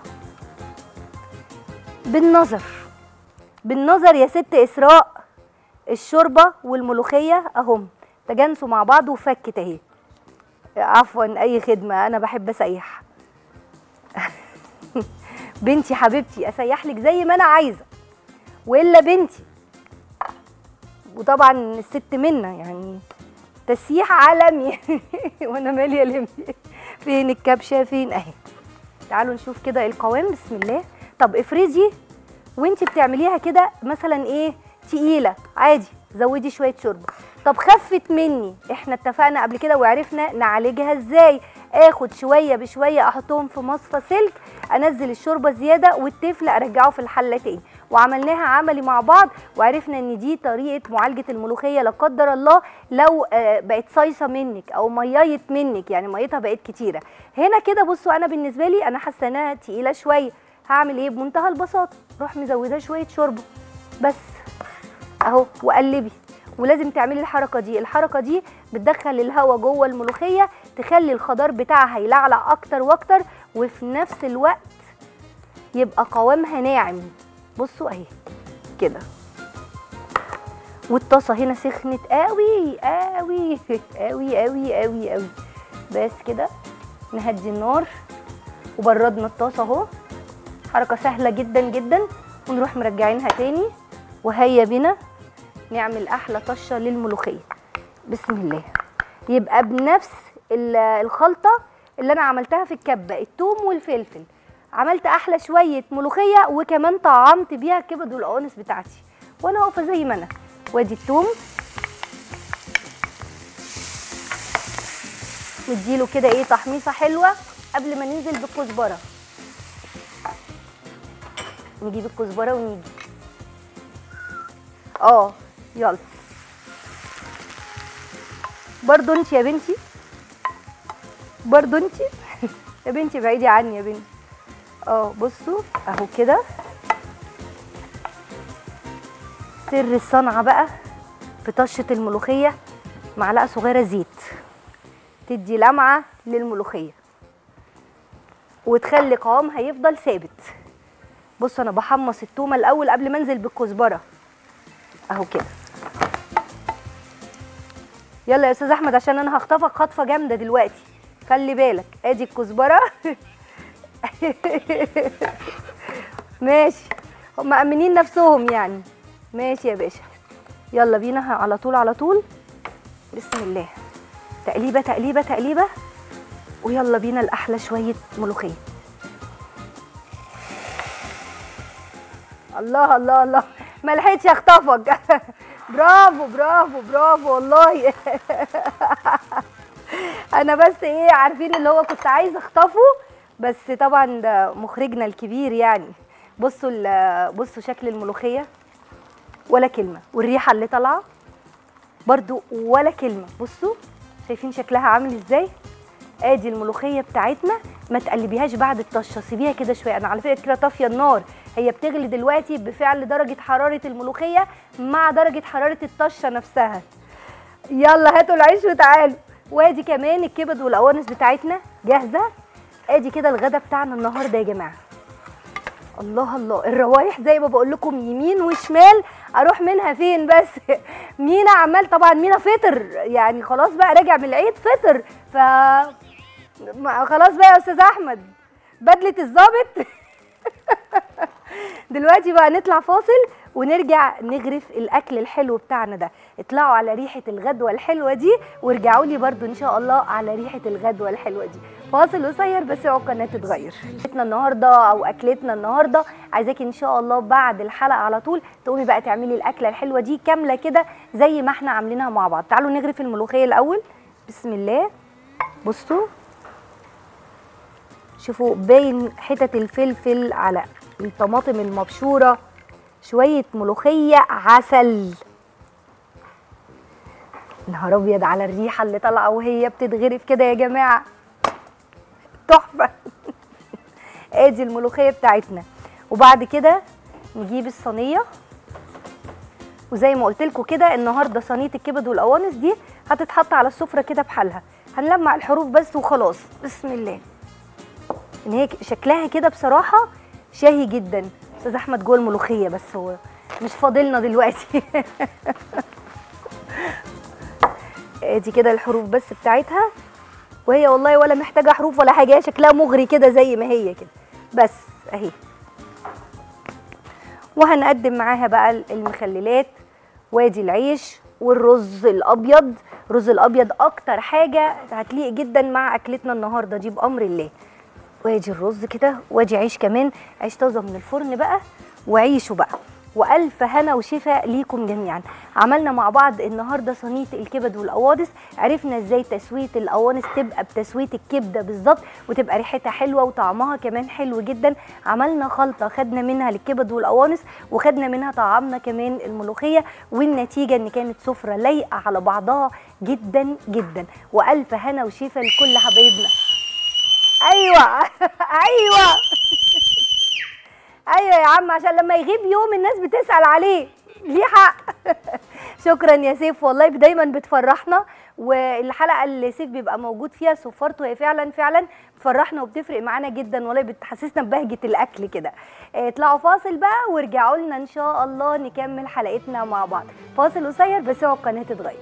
بالنظر بالنظر يا ست اسراء الشوربه والملوخيه اهم تجانسوا مع بعض وفكت اهي عفوا اي خدمه انا بحب اسيح بنتي حبيبتي اسيح لك زي ما انا عايزه والا بنتي وطبعا الست منا يعني تسييح عالمي وانا ماليه يا لمبي فين الكبشه فين اهي تعالوا نشوف كده القوام بسم الله طب افرزي وانتي بتعمليها كده مثلا ايه تقيله عادي زودي شويه شوربه طب خفت مني احنا اتفقنا قبل كده وعرفنا نعالجها ازاي اخد شويه بشويه احطهم في مصفى سلك انزل الشوربه زياده والتفل ارجعه في الحله تاني وعملناها عملي مع بعض وعرفنا ان دي طريقه معالجه الملوخيه لا قدر الله لو آه، بقت صيصه منك او ميايه منك يعني ميتها بقت كتيره هنا كده بصوا انا بالنسبه لي انا حاسه انها تقيله شويه هعمل ايه بمنتهى البساطه اروح مزوده شويه شوربه بس اهو وقلبي ولازم تعملي الحركه دي الحركه دي بتدخل الهواء جوه الملوخيه تخلي الخضار بتاعها يلعلع اكتر واكتر وفي نفس الوقت يبقى قوامها ناعم بصوا اهي كده والطاسه هنا سخنت قوي قوي قوي قوي قوي قوي بس كده نهدي النار وبردنا الطاسه اهو حركه سهله جدا جدا ونروح مرجعينها تاني وهيا بنا نعمل احلى طشه للملوخيه بسم الله يبقى بنفس ال- الخلطه اللي انا عملتها في الكبه الثوم والفلفل عملت احلى شويه ملوخيه وكمان طعمت بيها الكبد والقوانص بتاعتي وانا واقفه زي ما انا وادي الثوم نديله كده ايه تحميصه حلوه قبل ما ننزل بالكزبره نجيب الكزبره ونيجي اه يلا برضو انت يا بنتي برضو انت يا بنتي بعيدي عني يا بنتي اه بصوا اهو كده سر الصنعه بقى في طشه الملوخيه معلقه صغيره زيت تدي لمعه للملوخيه وتخلي قوامها يفضل ثابت بصوا انا بحمص التومه الاول قبل ما انزل بالكزبره اهو كده يلا يا استاذ احمد عشان انا هخطفك خطفه جامده دلوقتي خلي بالك ادي الكزبره ماشي هم مأمنين نفسهم يعني ماشي يا باشا يلا بينا على طول على طول بسم الله تقليبه تقليبه تقليبه ويلا بينا الاحلى شويه ملوخيه الله الله الله ما لحقتش اخطفك برافو برافو برافو والله انا بس ايه عارفين اللي هو كنت عايزه اخطفه بس طبعا ده مخرجنا الكبير يعني بصوا ال- بصوا شكل الملوخيه ولا كلمه والريحه اللي طالعه برضو ولا كلمه بصوا شايفين شكلها عامل ازاي ادي الملوخيه بتاعتنا ما تقلبيهاش بعد الطشه سيبيها كده شويه انا على فكره طافيه النار هي بتغلي دلوقتي بفعل درجه حراره الملوخيه مع درجه حراره الطشه نفسها يلا هاتوا العيش وتعالوا وادي كمان الكبد والقوانص بتاعتنا جاهزه ادي كده الغدا بتاعنا النهارده يا جماعه الله الله الروايح زي ما بقول لكم يمين وشمال اروح منها فين بس مينا عمال طبعا مينا فطر يعني خلاص بقى راجع من العيد فطر ف ما- خلاص بقى يا استاذ احمد بدله الظابط دلوقتي بقى نطلع فاصل ونرجع نغرف الاكل الحلو بتاعنا ده اطلعوا على ريحه الغدوه الحلوه دي وارجعوا لي برده ان شاء الله على ريحه الغدوه الحلوه دي فاصل قصير بس اوعوا القناه تتغير اكلتنا النهارده او اكلتنا النهارده عايزاكي ان شاء الله بعد الحلقه على طول تقومي بقى تعملي الاكله الحلوه دي كامله كده زي ما احنا عاملينها مع بعض تعالوا نغرف الملوخيه الاول بسم الله بصوا شوفوا باين حتت الفلفل على الطماطم المبشوره شويه ملوخيه عسل نهار ابيض على الريحه اللي طالعه وهي بتتغرف كده يا جماعه تحفه ادي الملوخيه بتاعتنا وبعد كده نجيب الصينيه وزي ما قلت لكم كده النهارده صينيه الكبد والقوانص دي هتتحط على السفره كده بحالها هنلمع الحروف بس وخلاص بسم الله ان هي شكلها كده بصراحه شاهي جدا استاذ احمد جوه الملوخيه بس هو مش فاضلنا دلوقتي ادي كده الحروف بس بتاعتها وهي والله ولا محتاجه حروف ولا حاجه هي شكلها مغري كده زي ما هي كده بس اهي وهنقدم معاها بقى المخللات وادي العيش والرز الابيض الرز الابيض اكتر حاجه هتليق جدا مع اكلتنا النهارده دي بامر الله وادي الرز كده وادي عيش كمان عيش طازه من الفرن بقى وعيشوا بقى والف هنا وشفاء ليكم جميعا عملنا مع بعض النهارده صينيه الكبد والقوانص عرفنا ازاي تسويه القوانص تبقى بتسويه الكبده بالظبط وتبقى ريحتها حلوه وطعمها كمان حلو جدا عملنا خلطه خدنا منها الكبد والقوانص وخدنا منها طعمنا كمان الملوخيه والنتيجه ان كانت سفره لايقه على بعضها جدا جدا والف هنا وشفاء لكل حبايبنا ايوه ايوه ايوه يا عم عشان لما يغيب يوم الناس بتسال عليه ليه حق شكرا يا سيف والله دايما بتفرحنا والحلقه اللي سيف بيبقى موجود فيها صفارته هي فعلا فعلا بتفرحنا وبتفرق معانا جدا والله بتحسسنا ببهجه الاكل كده آه، اطلعوا فاصل بقى وارجعوا لنا ان شاء الله نكمل حلقتنا مع بعض فاصل قصير بس هو القناه تتغير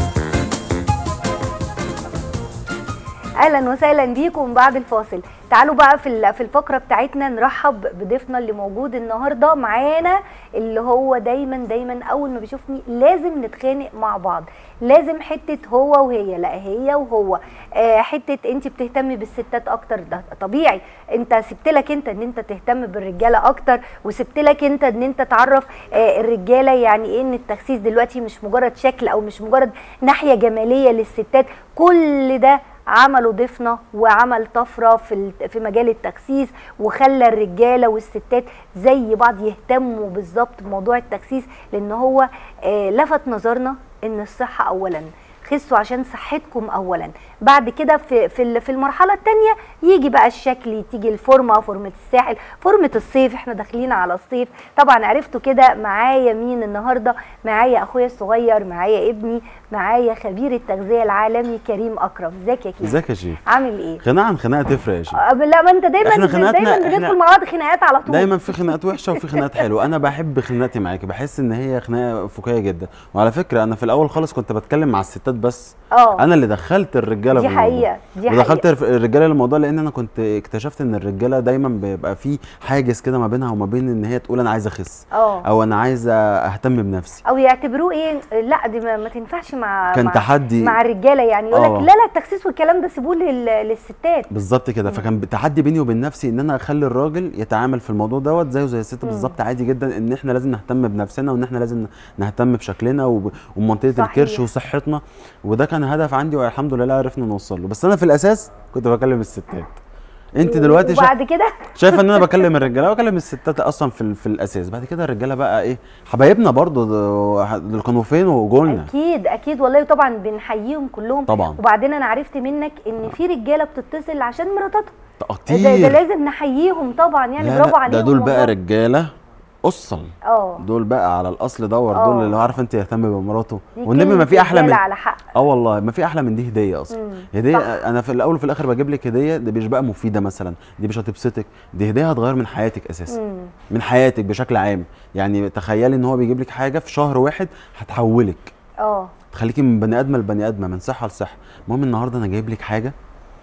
اهلا وسهلا بيكم بعد الفاصل تعالوا بقى في ال- في الفقره بتاعتنا نرحب بضيفنا اللي موجود النهارده معانا اللي هو دايما دايما اول ما بيشوفني لازم نتخانق مع بعض لازم حته هو وهي لا هي وهو آه حته انت بتهتمي بالستات اكتر ده طبيعي انت سبت لك انت ان انت تهتم بالرجاله اكتر وسبت لك انت ان انت تعرف آه الرجاله يعني ايه ان التخسيس دلوقتي مش مجرد شكل او مش مجرد ناحيه جماليه للستات كل ده عملوا ضيفنا وعمل طفره في ال- في مجال التخسيس وخلى الرجاله والستات زي بعض يهتموا بالظبط بموضوع التخسيس لان هو آه، لفت نظرنا ان الصحه اولا خسوا عشان صحتكم اولا بعد كده في في ال- في المرحله الثانيه يجي بقى الشكل تيجي الفورمه فورمه الساحل فورمه الصيف احنا داخلين على الصيف طبعا عرفتوا كده معايا مين النهارده معايا اخويا الصغير معايا ابني معايا خبير التغذيه العالمي كريم اكرم ازيك يا كريم ازيك يا شيف عامل ايه خناقه عن خناقه تفرق يا شيف أه، لا ما انت دايما إحنا خناقاتنا- دايما إحنا بندخل مع بعض خناقات على طول دايما في خناقات وحشه وفي خناقات حلوه انا بحب خناقتي معاكي بحس ان هي خناقه فكاهيه جدا وعلى فكره انا في الاول خالص كنت بتكلم مع الستات بس اه انا اللي دخلت الرجاله دي في الموضوع حقيقه دي ودخلت حقيقه الرجاله للموضوع لان انا كنت اكتشفت ان الرجاله دايما بيبقى في حاجز كده ما بينها وما بين ان هي تقول انا عايزه اخس اه او انا عايزه اهتم بنفسي او يعتبروه ايه لا دي ما, ما تنفعش مع كان مع تحدي مع الرجاله يعني يقول لك آه. لا لا التخسيس والكلام ده سيبوه لل- للستات بالظبط كده فكان تحدي بيني وبين نفسي ان انا اخلي الراجل يتعامل في الموضوع دوت زيه زي الست بالظبط عادي جدا ان احنا لازم نهتم بنفسنا وان احنا لازم نهتم بشكلنا وب- ومنطقه صحيح. الكرش وصحتنا وده كان هدف عندي والحمد لله عرفنا نوصل له بس انا في الاساس كنت بكلم الستات انت دلوقتي شا... وبعد كده شايفه ان انا بكلم الرجاله بكلم الستات اصلا في, ال- في الاساس بعد كده الرجاله بقى ايه حبايبنا برضو ده- دول كانوا فين وجولنا اكيد اكيد والله طبعا بنحييهم كلهم طبعا. وبعدين انا عرفت منك ان في رجاله بتتصل عشان مراتاتهم ده, ده كتير لازم نحييهم طبعا يعني لا برافو لا عليهم ده دول بقى والله. رجاله اصل اه دول بقى على الاصل دور آه. دول اللي هو عارف انت يهتم بمراته دي والنبي ما كلمة في احلى من رجالة على حق اه والله ما في احلى من دي هديه اصلا مم. هديه صح. انا في الاول وفي الاخر بجيب لك هديه دي مش بقى مفيده مثلا دي مش هتبسطك دي هديه هتغير من حياتك اساسا مم. من حياتك بشكل عام يعني تخيلي ان هو بيجيب لك حاجه في شهر واحد هتحولك اه تخليكي من بني ادم لبني ادمه من صحه لصحه المهم النهارده انا جايب لك حاجه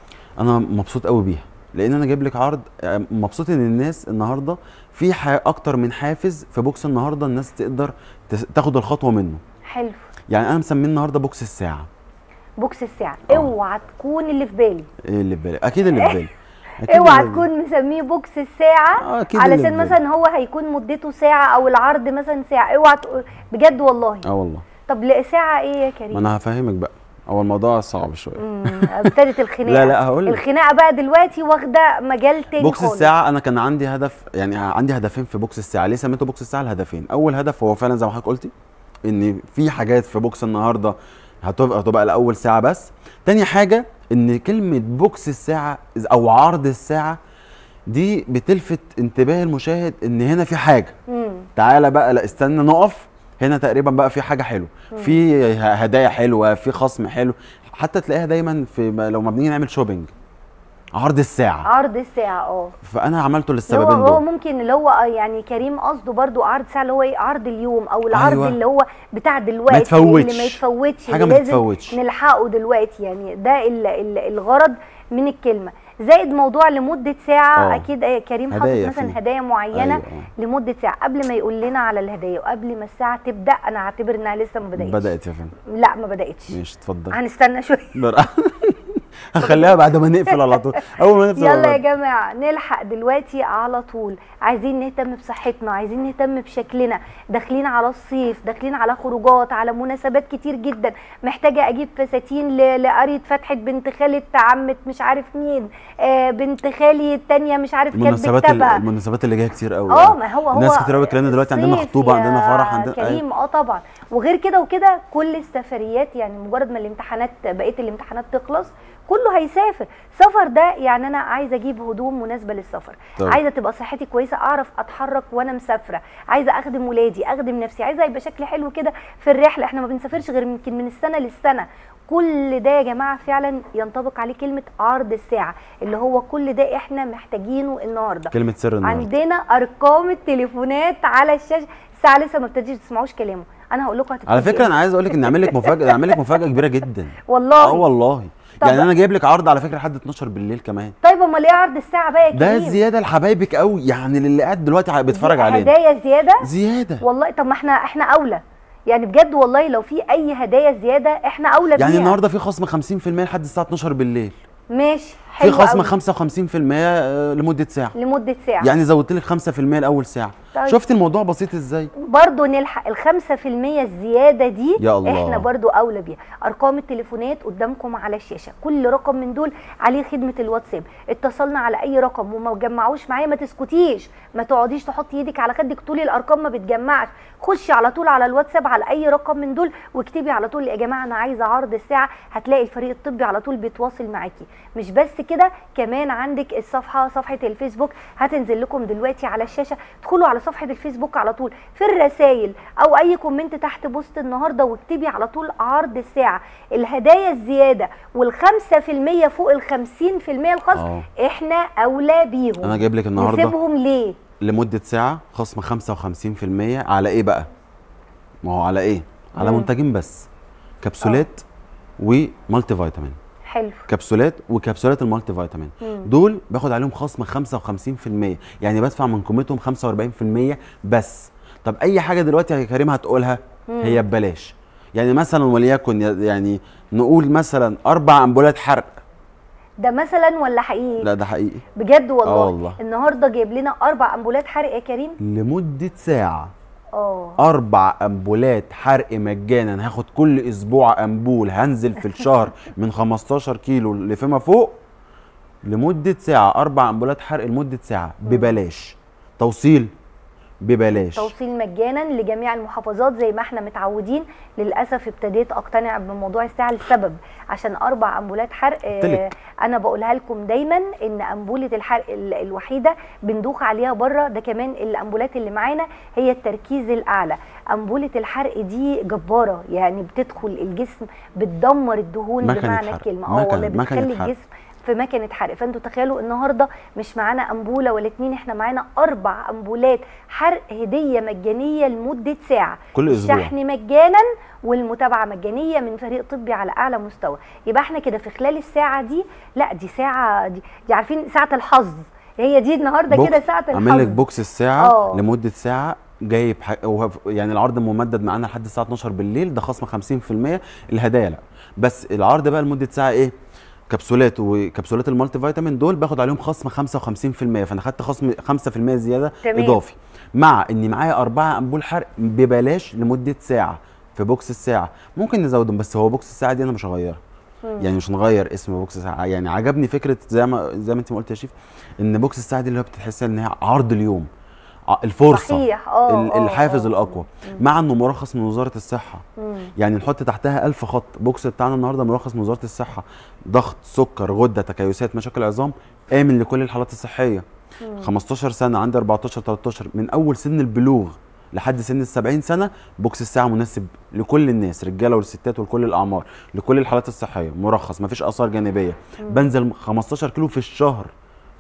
انا مبسوط قوي بيها لان انا جايب لك عرض آه، مبسوط ان الناس النهارده في ح- اكتر من حافز في بوكس النهارده الناس تقدر تس- تاخد الخطوه منه حلو يعني انا مسميه النهارده بوكس الساعه بوكس الساعه آه. اوعى تكون اللي في بالي ايه اللي في بالك اكيد اللي في بالي أكيد اوعى اللي في بالي. تكون مسميه بوكس الساعه آه، أكيد اللي علشان في بالي. مثلا هو هيكون مدته ساعه او العرض مثلا ساعه اوعى تقول بجد والله اه والله طب لا ساعه ايه يا ما كريم انا هفهمك بقى هو الموضوع صعب شويه مم، ابتدت الخناقه لا لا هقول لك الخناقه بقى دلوقتي واخده مجال تاني بوكس خالص. الساعة أنا كان عندي هدف يعني عندي هدفين في بوكس الساعة، ليه سميته بوكس الساعة الهدفين؟ أول هدف هو فعلا زي ما حضرتك قلتي إن في حاجات في بوكس النهاردة هتبقى هتبقى لأول ساعة بس، تاني حاجة إن كلمة بوكس الساعة أو عرض الساعة دي بتلفت انتباه المشاهد إن هنا في حاجة، مم. تعالى بقى لا استنى نقف هنا تقريبا بقى في حاجة حلوة، في ه- هدايا حلوة، في خصم حلو، حتى تلاقيها دايما في لو ما بنيجي نعمل شوبينج عرض الساعة عرض الساعه اه فانا عملته هو للسببين هو دول ممكن اللي هو آه يعني كريم قصده برضو عرض ساعه اللي هو ايه عرض اليوم او العرض أيوة. اللي هو بتاع دلوقتي يتفوتش. اللي ما يتفوتش حاجة اللي ما لازم تتفوتش. نلحقه دلوقتي يعني ده ال ال الغرض من الكلمه زائد موضوع لمده ساعه آه. اكيد آه، كريم حاطط هدايا مثلا فيه. هدايا معينه أيوة، آه. لمده ساعه قبل ما يقول لنا على الهدايا وقبل ما الساعه تبدا انا هعتبر انها لسه ما بداتش بدات يا فندم لا ما بداتش ماشي اتفضل هنستنى شويه بر- هخليها بعد ما نقفل على طول اول ما نقفل على يلا يا طول. جماعه نلحق دلوقتي على طول عايزين نهتم بصحتنا عايزين نهتم بشكلنا داخلين على الصيف داخلين على خروجات على مناسبات كتير جدا محتاجه اجيب فساتين ل- لقريه فتحه بنت خاله عمه مش عارف مين آه بنت خالي التانيه مش عارف كانت المناسبات ال- بكتبها المناسبات اللي جايه كتير قوي اه ما هو هو الناس كتير قوي كلامنا دلوقتي عندنا الصيف خطوبه يا عندنا فرح عندنا أيوة. كريم اه طبعا وغير كده وكده كل السفريات يعني مجرد ما الامتحانات بقيه الامتحانات تخلص كله هيسافر سفر ده يعني انا عايزه اجيب هدوم مناسبه للسفر طبعا. عايزه تبقى صحتي كويسه اعرف اتحرك وانا مسافره عايزه اخدم ولادي اخدم نفسي عايزه يبقى شكلي حلو كده في الرحله احنا ما بنسافرش غير يمكن من السنه للسنه كل ده يا جماعه فعلا ينطبق عليه كلمه عرض الساعه اللي هو كل ده احنا محتاجينه النهارده كلمه سر النهارده عندنا ارقام التليفونات على الشاشه الساعه لسه ما ابتديش تسمعوش كلامه انا هقول لكم هتبتدي على فكره إيه. انا عايز اقول لك ان اعمل لك مفاجاه اعمل لك مفاجاه كبيره جدا والله اه والله طب- يعني انا جايب لك عرض على فكره لحد 12 بالليل كمان طيب امال ايه عرض الساعه بقى يا ده كريم زياده لحبايبك قوي يعني للي قاعد دلوقتي بيتفرج دي علينا هدايا زياده زياده والله طب ما احنا احنا اولى يعني بجد والله لو في اي هدايا زياده احنا اولى يعني بيها النهارده في خصم 50% لحد الساعه 12 بالليل ماشي في حلو خصم قوي. 55% آه، لمده ساعه لمده ساعه يعني زودت لك 5% لاول ساعه طيب. شفت الموضوع بسيط ازاي برضو نلحق الخمسة في المية الزيادة دي يا الله. احنا برضو أولى بيها أرقام التليفونات قدامكم على الشاشة كل رقم من دول عليه خدمة الواتساب اتصلنا على أي رقم وما جمعوش معايا ما تسكتيش ما تقعديش تحطي ايدك على خدك تقولي الأرقام ما بتجمعش خشي على طول على الواتساب على أي رقم من دول واكتبي على طول يا جماعة أنا عايزة عرض الساعة هتلاقي الفريق الطبي على طول بيتواصل معاكي مش بس كده كمان عندك الصفحة صفحة الفيسبوك هتنزل لكم دلوقتي على الشاشة ادخلوا على صفحة الفيسبوك على طول في الرسائل او اي كومنت تحت بوست النهارده واكتبي على طول عرض الساعه الهدايا الزياده والخمسة في المية فوق الخمسين في المية الخصم آه. احنا اولى بيهم انا جايب لك النهارده نسيبهم ليه لمده ساعه خصم 55% على ايه بقى ما هو على ايه على مم. منتجين بس كبسولات ومالتي فيتامين حلو كبسولات وكبسولات المالتي فيتامين مم. دول باخد عليهم خصم 55% يعني بدفع من قيمتهم 45% بس طب اي حاجه دلوقتي يا كريم هتقولها هي ببلاش يعني مثلا وليكن ي- يعني نقول مثلا اربع امبولات حرق ده مثلا ولا حقيقي لا ده حقيقي بجد والله, آه والله. النهارده جايب لنا اربع امبولات حرق يا كريم لمده ساعه اه اربع امبولات حرق مجانا هاخد كل اسبوع امبول هنزل في الشهر من 15 كيلو لفيما فوق لمده ساعه اربع امبولات حرق لمده ساعه ببلاش توصيل ببلاش توصيل مجانا لجميع المحافظات زي ما احنا متعودين للاسف ابتديت اقتنع بموضوع الساعه لسبب عشان اربع امبولات حرق آه، قلتلك. انا بقولها لكم دايما ان امبوله الحرق ال- الوحيده بندوخ عليها بره ده كمان الامبولات اللي معانا هي التركيز الاعلى امبوله الحرق دي جباره يعني بتدخل الجسم بتدمر الدهون مكنة بمعنى حرق. الكلمه اه مكنة- والله مكنة بتخلي حرق. الجسم في مكنه حرق فانتوا تخيلوا النهارده مش معانا امبوله ولا اتنين احنا معانا اربع امبولات حرق هديه مجانيه لمده ساعه كل أسبوع. الشحن مجانا والمتابعه مجانيه من فريق طبي على اعلى مستوى يبقى احنا كده في خلال الساعه دي لا دي ساعه دي, دي عارفين ساعه الحظ هي دي النهارده بوكس- كده ساعه الحظ اعمل لك بوكس الساعه آه. لمده ساعه جايب ح... وهو- يعني العرض ممدد معانا لحد الساعه 12 بالليل ده خصم 50% الهدايا لا بس العرض بقى لمده ساعه ايه كبسولات وكبسولات المالتي فيتامين دول باخد عليهم خصم 55% فانا خدت خصم 5% زياده تمام. اضافي مع اني معايا أربعة امبول حرق ببلاش لمده ساعه في بوكس الساعه ممكن نزودهم بس هو بوكس الساعه دي انا مش هغيرها يعني مش نغير اسم بوكس الساعه يعني عجبني فكره زي ما زي ما انت ما قلت يا شيف ان بوكس الساعه دي اللي هو بتحس ان هي عرض اليوم ع- الفرصه صحيح، آه، ال- آه، الحافز آه. الاقوى مع انه مرخص من وزاره الصحه يعني نحط تحتها ألف خط بوكس بتاعنا النهارده مرخص من وزاره الصحه ضغط سكر غده تكيسات مشاكل عظام امن لكل الحالات الصحيه 15 سنه عندي 14 13 من اول سن البلوغ لحد سن ال 70 سنه بوكس الساعه مناسب لكل الناس رجاله والستات ولكل الاعمار لكل الحالات الصحيه مرخص مفيش اثار جانبيه بنزل 15 كيلو في الشهر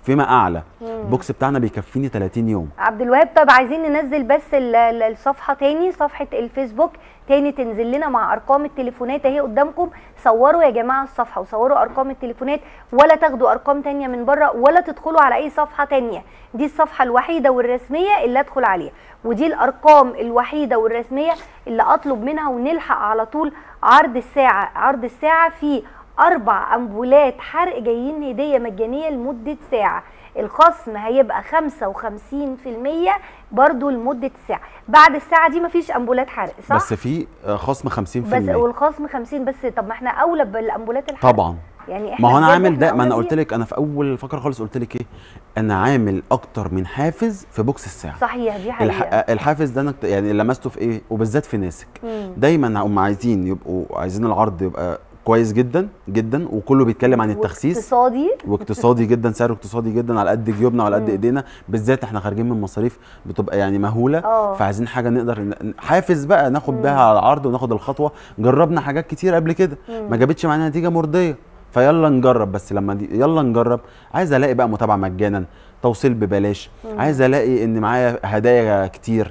فيما اعلى البوكس بتاعنا بيكفيني 30 يوم عبد الوهاب طب عايزين ننزل بس ال- ال- الصفحه تاني صفحه الفيسبوك تاني تنزل لنا مع ارقام التليفونات اهي قدامكم صوروا يا جماعه الصفحه وصوروا ارقام التليفونات ولا تاخدوا ارقام تانية من بره ولا تدخلوا على اي صفحه تانية دي الصفحه الوحيده والرسميه اللي ادخل عليها ودي الارقام الوحيده والرسميه اللي اطلب منها ونلحق على طول عرض الساعه عرض الساعه في اربع امبولات حرق جايين هديه مجانيه لمده ساعه الخصم هيبقى 55% برضو لمده ساعه بعد الساعه دي مفيش امبولات حرق صح بس في آه، خصم 50% بس والخصم 50 بس طب ما احنا اولى بالامبولات الحرق طبعا يعني احنا ما هو انا بجد عامل إحنا ده ما انا أولى قلت بيها. لك انا في اول الفقره خالص قلت لك ايه انا عامل اكتر من حافز في بوكس الساعه صحيح دي حقيقه الح... الحافز ده انا كت- يعني لمسته في ايه وبالذات في ناسك مم. دايما هم عايزين يبقوا عايزين العرض يبقى كويس جدا جدا وكله بيتكلم عن التخسيس اقتصادي واقتصادي جدا سعره اقتصادي جدا على قد جيوبنا وعلى قد مم. ايدينا بالذات احنا خارجين من مصاريف بتبقى يعني مهوله اه. فعايزين حاجه نقدر ن- حافز بقى ناخد مم. بيها على العرض وناخد الخطوه جربنا حاجات كتير قبل كده مم. ما جابتش معانا نتيجه مرضيه فيلا نجرب بس لما دي يلا نجرب عايز الاقي بقى متابعه مجانا توصيل ببلاش مم. عايز الاقي ان معايا هدايا كتير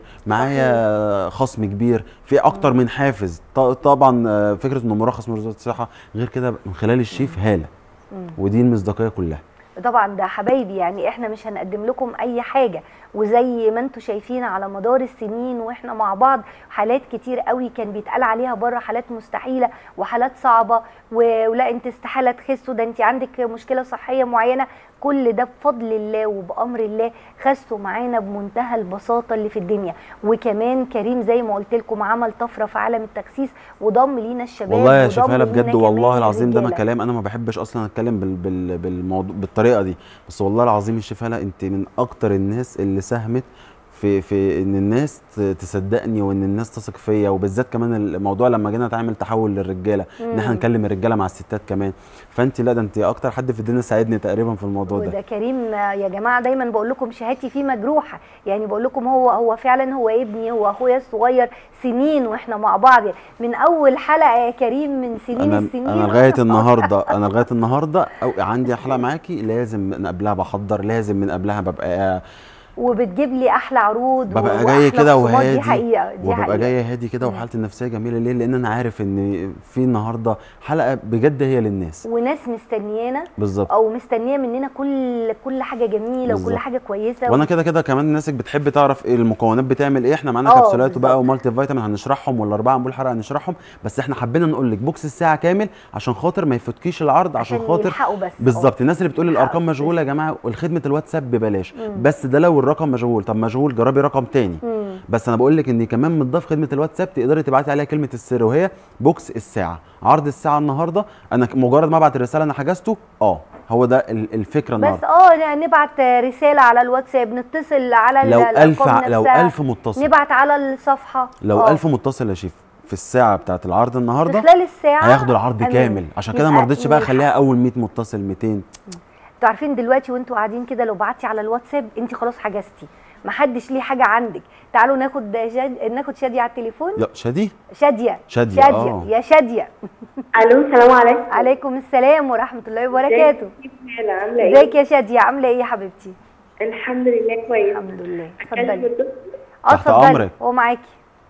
معايا خصم كبير في اكتر من حافز ط- طبعا آه، فكره انه مرخص من وزاره الصحه غير كده من خلال الشيف هاله مم. ودي المصداقيه كلها طبعا ده حبايبي يعني احنا مش هنقدم لكم اي حاجه وزي ما انتم شايفين على مدار السنين واحنا مع بعض حالات كتير قوي كان بيتقال عليها بره حالات مستحيله وحالات صعبه و- ولا انت استحاله تخسوا ده انت عندك مشكله صحيه معينه كل ده بفضل الله وبامر الله خسوا معانا بمنتهى البساطه اللي في الدنيا وكمان كريم زي ما قلت لكم عمل طفره في عالم التخسيس وضم لينا الشباب والله يا وضم شفاله لينا بجد كمان والله العظيم ده ما الرجالة. كلام انا ما بحبش اصلا اتكلم بال بال بالموضوع بالطريقه دي بس والله العظيم الشفاله انت من اكتر الناس اللي ساهمت في في ان الناس ت- تصدقني وان الناس تثق فيا وبالذات كمان الموضوع لما جينا نعمل تحول للرجاله ان احنا مم. نكلم الرجاله مع الستات كمان فانت لا ده انت اكتر حد في الدنيا ساعدني تقريبا في الموضوع وده ده كريم يا جماعه دايما بقول لكم شهادتي فيه مجروحه يعني بقول لكم هو هو فعلا هو ابني هو اخويا الصغير سنين واحنا مع بعض يعني من اول حلقه يا كريم من سنين انا السنين انا لغايه النهارده انا لغايه النهارده أو عندي حلقه معاكي لازم من قبلها بحضر لازم من قبلها ببقى وبتجيب لي احلى عروض ببقى وأحلى جاي كده خصومات. وهادي دي حقيقه دي وببقى حقيقه جاي هادي كده وحالتي النفسيه جميله ليه لان انا عارف ان في النهارده حلقه بجد هي للناس وناس مستنيانا بالظبط او مستنيه مننا كل كل حاجه جميله بالظبط. وكل حاجه كويسه وانا كده كده كمان الناس بتحب تعرف ايه المكونات بتعمل ايه احنا معانا آه، كبسولات وبقى بالظبط. ومالتي فيتامين هنشرحهم والاربعه امبول حرق هنشرحهم بس احنا حبينا نقول لك بوكس الساعه كامل عشان خاطر ما يفوتكيش العرض عشان, عشان خاطر يلحقوا بس بالظبط الناس اللي بتقول يلحقوا الارقام بس. مشغوله يا جماعه والخدمه الواتساب ببلاش مم. بس ده لو الرقم مشغول طب مشغول جربي رقم تاني مم. بس انا بقول لك ان كمان متضاف خدمه الواتساب تقدري تبعتي عليها كلمه السر وهي بوكس الساعه عرض الساعه النهارده انا ك- مجرد ما ابعت الرساله انا حجزته اه هو ده ال- الفكره بس النهارده اه نبعت رساله على الواتساب نتصل على ال- لو ألف الأرقام ع- لو نفسها. ألف متصل نبعت على الصفحه لو آه. ألف متصل يا شيف في الساعه بتاعت العرض في النهارده خلال الساعه هياخدوا العرض أمان. كامل عشان كده ما نبقى رضيتش بقى نلحق. اخليها اول 100 متصل 200 انتوا عارفين دلوقتي وانتوا قاعدين كده لو بعتي على الواتساب انت خلاص حجزتي محدش ليه حاجه عندك تعالوا ناخد شاد... ناخد شاديه على التليفون يا شادي شاديه شادية، شاديه آه. يا شاديه الو السلام عليكم عليكم السلام ورحمه الله وبركاته ازيك يا هالة؟ عامله ايه ازيك يا شاديه عامله ايه يا حبيبتي الحمد لله كويس الحمد لله اتكلم اتفضلي الدكتور اه تحت اتفضلي أمرك. هو معاكي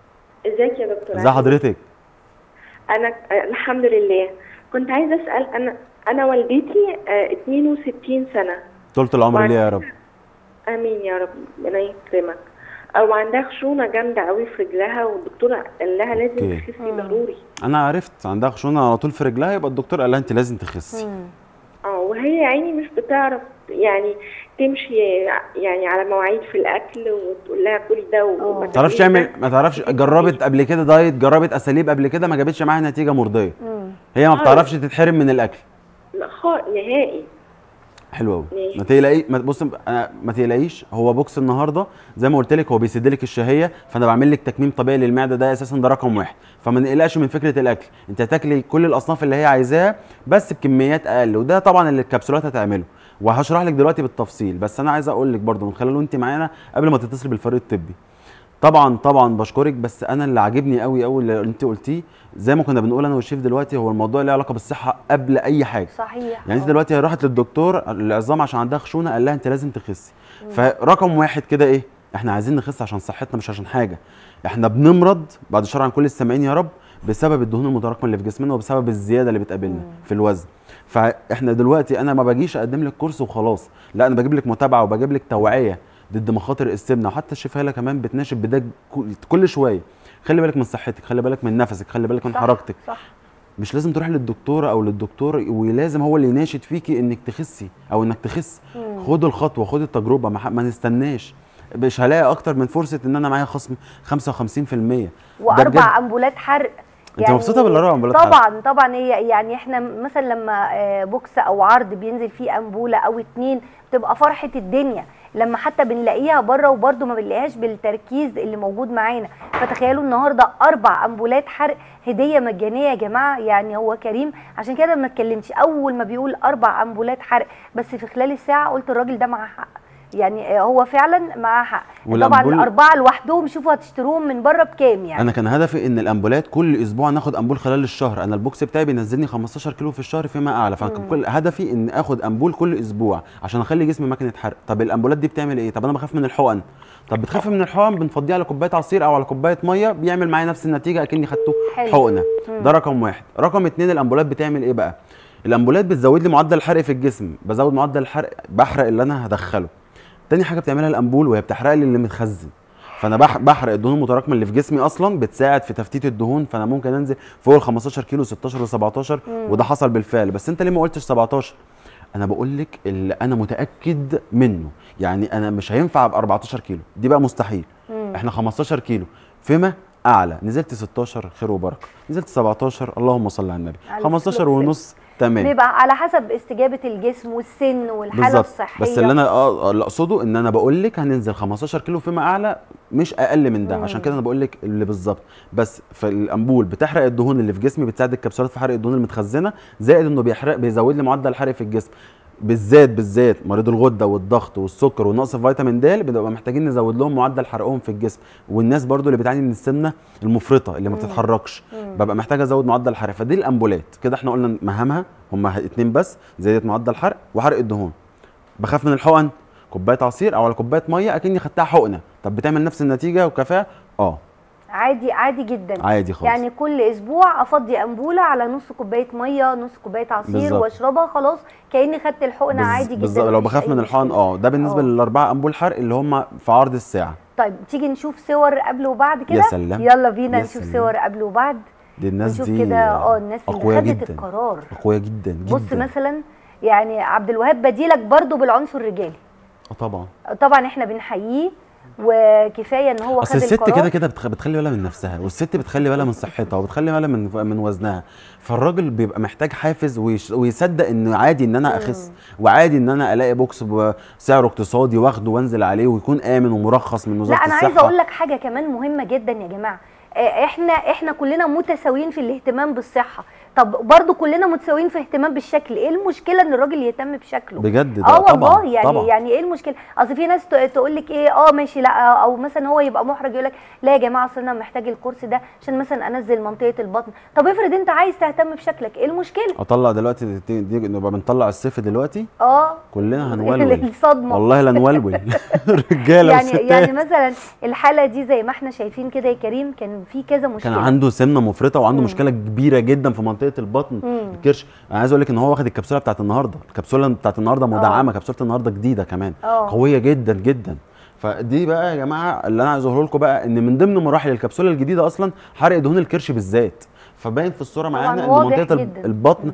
ازيك يا دكتور ازي حضرتك انا آه، الحمد لله كنت عايزه اسال انا انا والدتي آه، 62 سنه طولة العمر ليه يا رب امين يا رب ربنا يكرمك او عندها خشونه جامده قوي في رجلها والدكتور قال لها لازم أوكي. تخسي ضروري انا عرفت عندها خشونه على طول في رجلها يبقى الدكتور قال لها انت لازم تخسي مم. اه وهي يا عيني مش بتعرف يعني تمشي يعني على مواعيد في الاكل وتقول لها كل ده وما ما تعرفش تعمليش تعمل ده. ما تعرفش جربت قبل كده دايت جربت اساليب قبل كده ما جابتش معاها نتيجه مرضيه مم. هي ما خالص. بتعرفش تتحرم من الاكل لا خالص نهائي حلو قوي ماشي. ما تقلقي ما بص أنا ما تقلقيش هو بوكس النهارده زي ما قلت لك هو بيسد لك الشهيه فانا بعمل لك تكميم طبيعي للمعده ده اساسا ده رقم واحد فما نقلقش من فكره الاكل انت هتاكلي كل الاصناف اللي هي عايزاها بس بكميات اقل وده طبعا اللي الكبسولات هتعمله وهشرح لك دلوقتي بالتفصيل بس انا عايز اقول لك برضو من خلال وانت معانا قبل ما تتصل بالفريق الطبي طبعا طبعا بشكرك بس انا اللي عاجبني قوي قوي اللي انت قلتيه زي ما كنا بنقول انا والشيف دلوقتي هو الموضوع له علاقه بالصحه قبل اي حاجه صحيح يعني انت آه. دلوقتي راحت للدكتور العظام عشان عندها خشونه قال لها انت لازم تخسي فرقم واحد كده ايه احنا عايزين نخس عشان صحتنا مش عشان حاجه احنا بنمرض بعد الشر عن كل السامعين يا رب بسبب الدهون المتراكمه اللي في جسمنا وبسبب الزياده اللي بتقابلنا في الوزن فاحنا دلوقتي انا ما باجيش اقدم لك كورس وخلاص لا انا بجيب لك متابعه وبجيب لك توعيه ضد مخاطر السمنه وحتى الشيف هاله كمان بتناشد بده كل- كل شويه خلي بالك من صحتك خلي بالك من نفسك خلي بالك من صح، حركتك صح مش لازم تروح للدكتوره او للدكتور ولازم هو اللي يناشد فيكي انك تخسي او انك تخس مم. خد الخطوه خد التجربه ما, ح- ما نستناش مش هلاقي اكتر من فرصه ان انا معايا خصم 55% ده واربع امبولات حرق أنت مبسوطة بالأربع أمبولات حرق؟ طبعا طبعا هي يعني احنا مثلا لما آه، بوكس او عرض بينزل فيه امبوله او اتنين بتبقى فرحه الدنيا لما حتى بنلاقيها بره وبرده ما بنلاقيهاش بالتركيز اللي موجود معانا فتخيلوا النهارده اربع امبولات حرق هديه مجانيه يا جماعه يعني هو كريم عشان كده ما اتكلمش اول ما بيقول اربع امبولات حرق بس في خلال الساعه قلت الراجل ده معاه حق يعني آه، هو فعلا معاه حق طبعا والأمبول- الاربعه لوحدهم شوفوا هتشتروهم من بره بكام يعني انا كان هدفي ان الامبولات كل اسبوع ناخد امبول خلال الشهر انا البوكس بتاعي بينزلني 15 كيلو في الشهر فيما اعلى فكان كل هدفي ان اخد امبول كل اسبوع عشان اخلي جسمي ماكينه حرق طب الامبولات دي بتعمل ايه طب انا بخاف من الحقن طب بتخاف من الحقن بنفضيها على كوبايه عصير او على كوبايه ميه بيعمل معايا نفس النتيجه اكني خدته حلو. حقنه ده رقم واحد رقم اتنين الامبولات بتعمل ايه بقى الامبولات بتزود لي معدل الحرق في الجسم بزود معدل الحرق بحرق اللي انا هدخله تاني حاجه بتعملها الامبول وهي بتحرق لي اللي متخزن فانا بح- بحرق الدهون المتراكمه اللي في جسمي اصلا بتساعد في تفتيت الدهون فانا ممكن انزل فوق ال 15 كيلو 16 و17 وده حصل بالفعل بس انت ليه ما قلتش 17 انا بقول لك اللي انا متاكد منه يعني انا مش هينفع ابقى 14 كيلو دي بقى مستحيل احنا 15 كيلو فيما اعلى نزلت 16 خير وبركه نزلت 17 اللهم صل على النبي عليه 15 الصلاة ونص تمام بيبقى على حسب استجابه الجسم والسن والحاله بالظبط الصحيه بس اللي انا اه اللي اقصده ان انا بقول لك هننزل 15 كيلو فيما اعلى مش اقل من ده عشان كده انا بقول لك اللي بالظبط بس فالامبول بتحرق الدهون اللي في جسمي بتساعد الكبسولات في حرق الدهون المتخزنه زائد انه بيحرق بيزود لي معدل الحرق في الجسم بالذات بالذات مريض الغده والضغط والسكر ونقص فيتامين د بنبقى محتاجين نزود لهم معدل حرقهم في الجسم والناس برضو اللي بتعاني من السمنه المفرطه اللي ما بتتحركش ببقى محتاج ازود معدل الحرق فدي الامبولات كده احنا قلنا مهامها هم اتنين بس زياده معدل الحرق وحرق الدهون بخاف من الحقن كوبايه عصير او على كوبايه ميه اكني خدتها حقنه طب بتعمل نفس النتيجه وكفاءه اه عادي عادي جدا عادي خالص يعني كل اسبوع افضي انبوله على نص كوبايه ميه نص كوبايه عصير بالظبط. واشربها خلاص كاني خدت الحقنه بز- عادي جدا بالظبط لو مفيش بخاف أي من الحقن مشكلة. اه ده بالنسبه آه. للاربعه امبول حرق اللي هم في عرض الساعه طيب تيجي نشوف صور قبل وبعد كده سلام. يلا بينا يا نشوف سلام. صور قبل وبعد دي الناس نشوف دي كده اه الناس اللي اقوياء خدت جدا القرار اقوياء جدا جدا بص مثلا يعني عبد الوهاب بديلك برضو بالعنصر الرجالي اه طبعا طبعا احنا بنحييه وكفايه ان هو اصل خد الست القرار كده كده بتخ... بتخلي بالها من نفسها والست بتخلي بالها من صحتها وبتخلي بالها من من وزنها فالراجل بيبقى محتاج حافز ويش... ويصدق ان عادي ان انا اخس وعادي ان انا الاقي بوكس بسعره اقتصادي واخده وانزل عليه ويكون امن ومرخص من لا وزاره انا الصحه عايزه اقول لك حاجه كمان مهمه جدا يا جماعه آه، احنا احنا كلنا متساويين في الاهتمام بالصحه طب برضو كلنا متساويين في اهتمام بالشكل ايه المشكله ان الراجل يهتم بشكله بجد ده اه والله طبعا يعني طبعا. يعني ايه المشكله اصل في ناس تقول لك ايه اه ماشي لا او مثلا هو يبقى محرج يقول لك لا يا جماعه اصل انا محتاج الكورس ده عشان مثلا انزل منطقه البطن طب افرض انت عايز تهتم بشكلك ايه المشكله اطلع دلوقتي دي, دي نبقى بنطلع الصيف دلوقتي اه كلنا هنولول الصدمه والله لا نولول رجاله يعني وستات يعني مثلا الحاله دي زي ما احنا شايفين كده يا كريم كان في كذا مشكله كان عنده سمنه مفرطه وعنده مشكله كبيره جدا في منطقه البطن مم. الكرش انا عايز اقول لك ان هو واخد الكبسوله بتاعت النهارده الكبسوله بتاعت النهارده مدعمه كبسوله النهارده جديده كمان اه. قويه جدا جدا فدي بقى يا جماعه اللي انا عايز اقوله لكم بقى ان من ضمن مراحل الكبسوله الجديده اصلا حرق دهون الكرش بالذات فباين في الصوره طبعاً معانا ان واضح منطقه جداً. البطن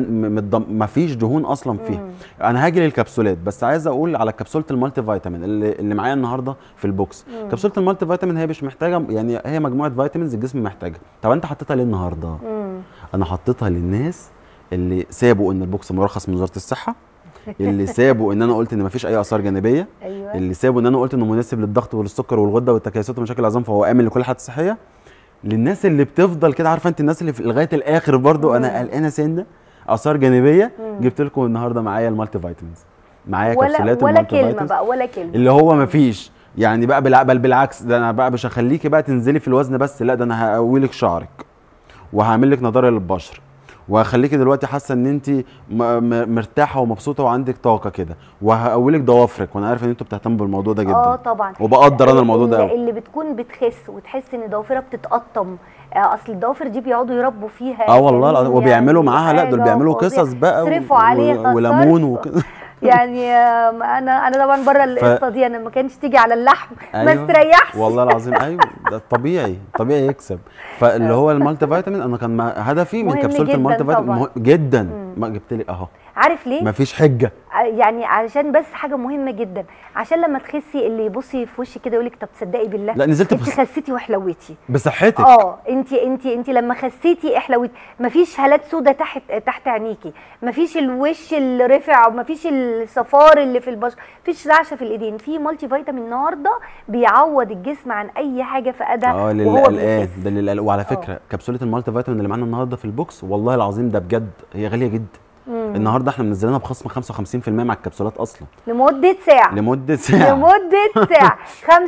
ما فيش دهون اصلا فيها انا هاجي للكبسولات بس عايز اقول على كبسوله المالتي فيتامين اللي, اللي معايا النهارده في البوكس كبسوله المالتي فيتامين هي مش محتاجه يعني هي مجموعه فيتامينز الجسم محتاجها طب انت حطيتها ليه النهارده مم. انا حطيتها للناس اللي سابوا ان البوكس مرخص من وزاره الصحه اللي سابوا ان انا قلت ان مفيش اي اثار جانبيه ايوه اللي سابوا ان انا قلت انه مناسب للضغط والسكر والغده والتكيسات ومشاكل العظام فهو امن لكل حالات صحيه للناس اللي بتفضل كده عارفه انت الناس اللي في لغايه الاخر برضو انا قلقانه سنه اثار جانبيه جبت لكم النهارده معايا المالتي فيتامينز معايا ولا كبسولات ولا المالتي كلمه فيتامينز بقى ولا كلمه اللي هو مفيش يعني بقى بالع... بل بالعكس ده انا بقى مش هخليكي بقى تنزلي في الوزن بس لا ده انا هقوي لك شعرك وهعمل لك نضاره للبشره وهخليكي دلوقتي حاسه ان انت م... م... مرتاحه ومبسوطه وعندك طاقه كده وهقوي لك ضوافرك وانا عارف ان انتوا بتهتموا بالموضوع ده جدا اه طبعا وبقدر انا الموضوع ده اللي, قوي اللي بتكون بتخس وتحس ان ضوافرها بتتقطم آه، اصل الضوافر دي بيقعدوا يربوا فيها اه والله كمان العظيم وبيعملوا يعني معاها لا دول حاجة بيعملوا فظيعة. قصص بقى و- يصرفوا عليها و... وليمون صرف. وكده يعني آم، انا انا طبعا بره القصه دي انا ما كانش تيجي على اللحم ما استريحش والله العظيم ايوه ده طبيعي طبيعي يكسب فاللي هو المالتي فيتامين انا كان ما- هدفي من مهم كبسوله جداً المالتي فيتامين طبعاً. مهم جدا ما جبت لك اهو عارف ليه مفيش حجه ع- يعني علشان بس حاجه مهمه جدا عشان لما تخسي اللي يبصي في وشك كده يقول لك طب تصدقي بالله لا نزلت انت بخس... خسيتي وحلوتي بصحتك اه انت انت انت لما خسيتي احلوتي مفيش هالات سودة تحت تحت عينيكي مفيش الوش اللي رفع مفيش الصفار اللي في البشره مفيش رعشه في الايدين في مالتي فيتامين النهارده بيعوض الجسم عن اي حاجه في ادى اه للي وهو قلقان بيخس ده للي قلقان وعلى فكره كبسوله المالتي فيتامين اللي معانا النهارده في البوكس والله العظيم ده بجد هي غاليه جدا النهارده احنا منزلينها بخصم 55% مع الكبسولات اصلا لمده ساعه لمده ساعه لمدة ساعة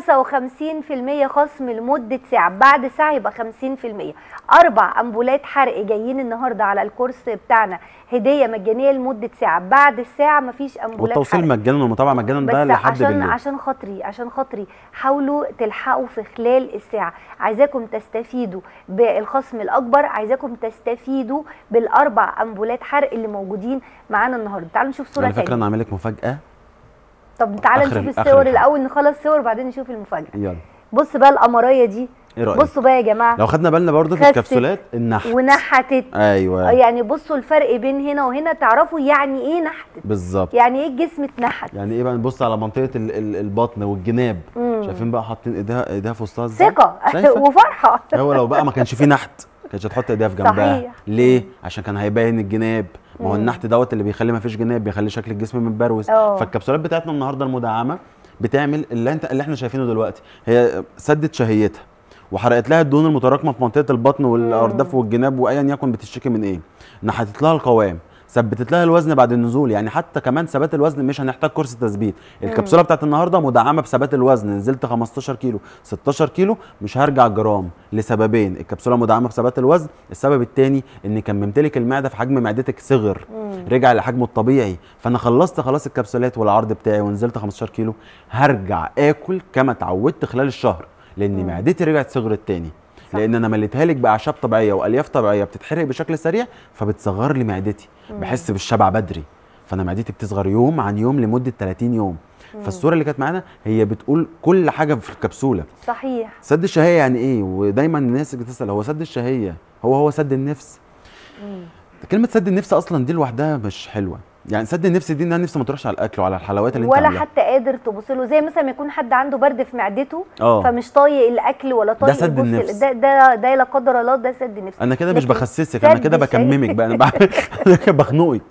55% خصم لمدة ساعة بعد ساعة يبقى 50% أربع أمبولات حرق جايين النهاردة على الكورس بتاعنا هدية مجانية لمدة ساعة بعد الساعة مفيش أمبولات والتوصيل حرق مجانا والمتابعه مجانا ده بس لحد عشان بالليل عشان خاطري عشان خاطري حاولوا تلحقوا في خلال الساعة عايزاكم تستفيدوا بالخصم الأكبر عايزاكم تستفيدوا بالأربع أمبولات حرق اللي موجودين معانا النهاردة تعالوا نشوف صورة على فكره تانية انا عامل لك مفاجاه طب تعالى آخر- نشوف آخر الصور الحلقة. الأول نخلص صور وبعدين نشوف المفاجأة يلا بص بقى القمريه دي ايه رايك بصوا بقى يا جماعه لو خدنا بالنا برضه في خست الكبسولات النحت ونحتت ايوه يعني بصوا الفرق بين هنا وهنا تعرفوا يعني ايه نحتت بالظبط يعني ايه الجسم اتنحت يعني ايه بقى نبص على منطقه ال- ال- البطن والجناب مم. شايفين بقى حاطين ايديها ايديها في وسطها ازاي ثقه شايفة؟ وفرحه هو لو بقى ما كانش فيه نحت كانتش هتحط ايديها في جنبها صحيح. ليه عشان كان هيبين الجناب ما هو مم. النحت دوت اللي بيخلي ما فيش جناب بيخلي شكل الجسم متبروز اه. فالكبسولات بتاعتنا النهارده المدعمه بتعمل اللي انت اللي احنا شايفينه دلوقتي هي سدت شهيتها وحرقت لها الدهون المتراكمه في منطقه البطن والارداف والجناب وايا يكن بتشتكي من ايه نحتت لها القوام ثبتت لها الوزن بعد النزول يعني حتى كمان ثبات الوزن مش هنحتاج كورس تثبيت الكبسوله بتاعت النهارده مدعمه بثبات الوزن نزلت 15 كيلو 16 كيلو مش هرجع جرام لسببين الكبسوله مدعمه بثبات الوزن السبب الثاني ان كممت لك المعده في حجم معدتك صغر رجع لحجمه الطبيعي فانا خلصت خلاص الكبسولات والعرض بتاعي ونزلت 15 كيلو هرجع اكل كما اتعودت خلال الشهر لان معدتي رجعت صغرت تاني لان انا مليتها لك باعشاب طبيعيه والياف طبيعيه بتتحرق بشكل سريع فبتصغر لي معدتي بحس بالشبع بدري فانا معدتي بتصغر يوم عن يوم لمده 30 يوم فالصوره اللي كانت معانا هي بتقول كل حاجه في الكبسوله صحيح سد الشهيه يعني ايه ودايما الناس بتسال هو سد الشهيه هو هو سد النفس كلمه سد النفس اصلا دي لوحدها مش حلوه يعني سد النفس دي ان انا نفسي ما تروحش على الاكل وعلى الحلويات اللي انت ولا عاملاها حتى قادر تبص له زي مثلا ما يكون حد عنده برد في معدته اه فمش طايق الاكل ولا طايق سد يبص- النفس. ده ده ده لا قدر الله ده سد نفس انا كده مش لكن بخسسك انا سد كده الشهية- بكممك بقى انا بعمل أنا كده بخنقك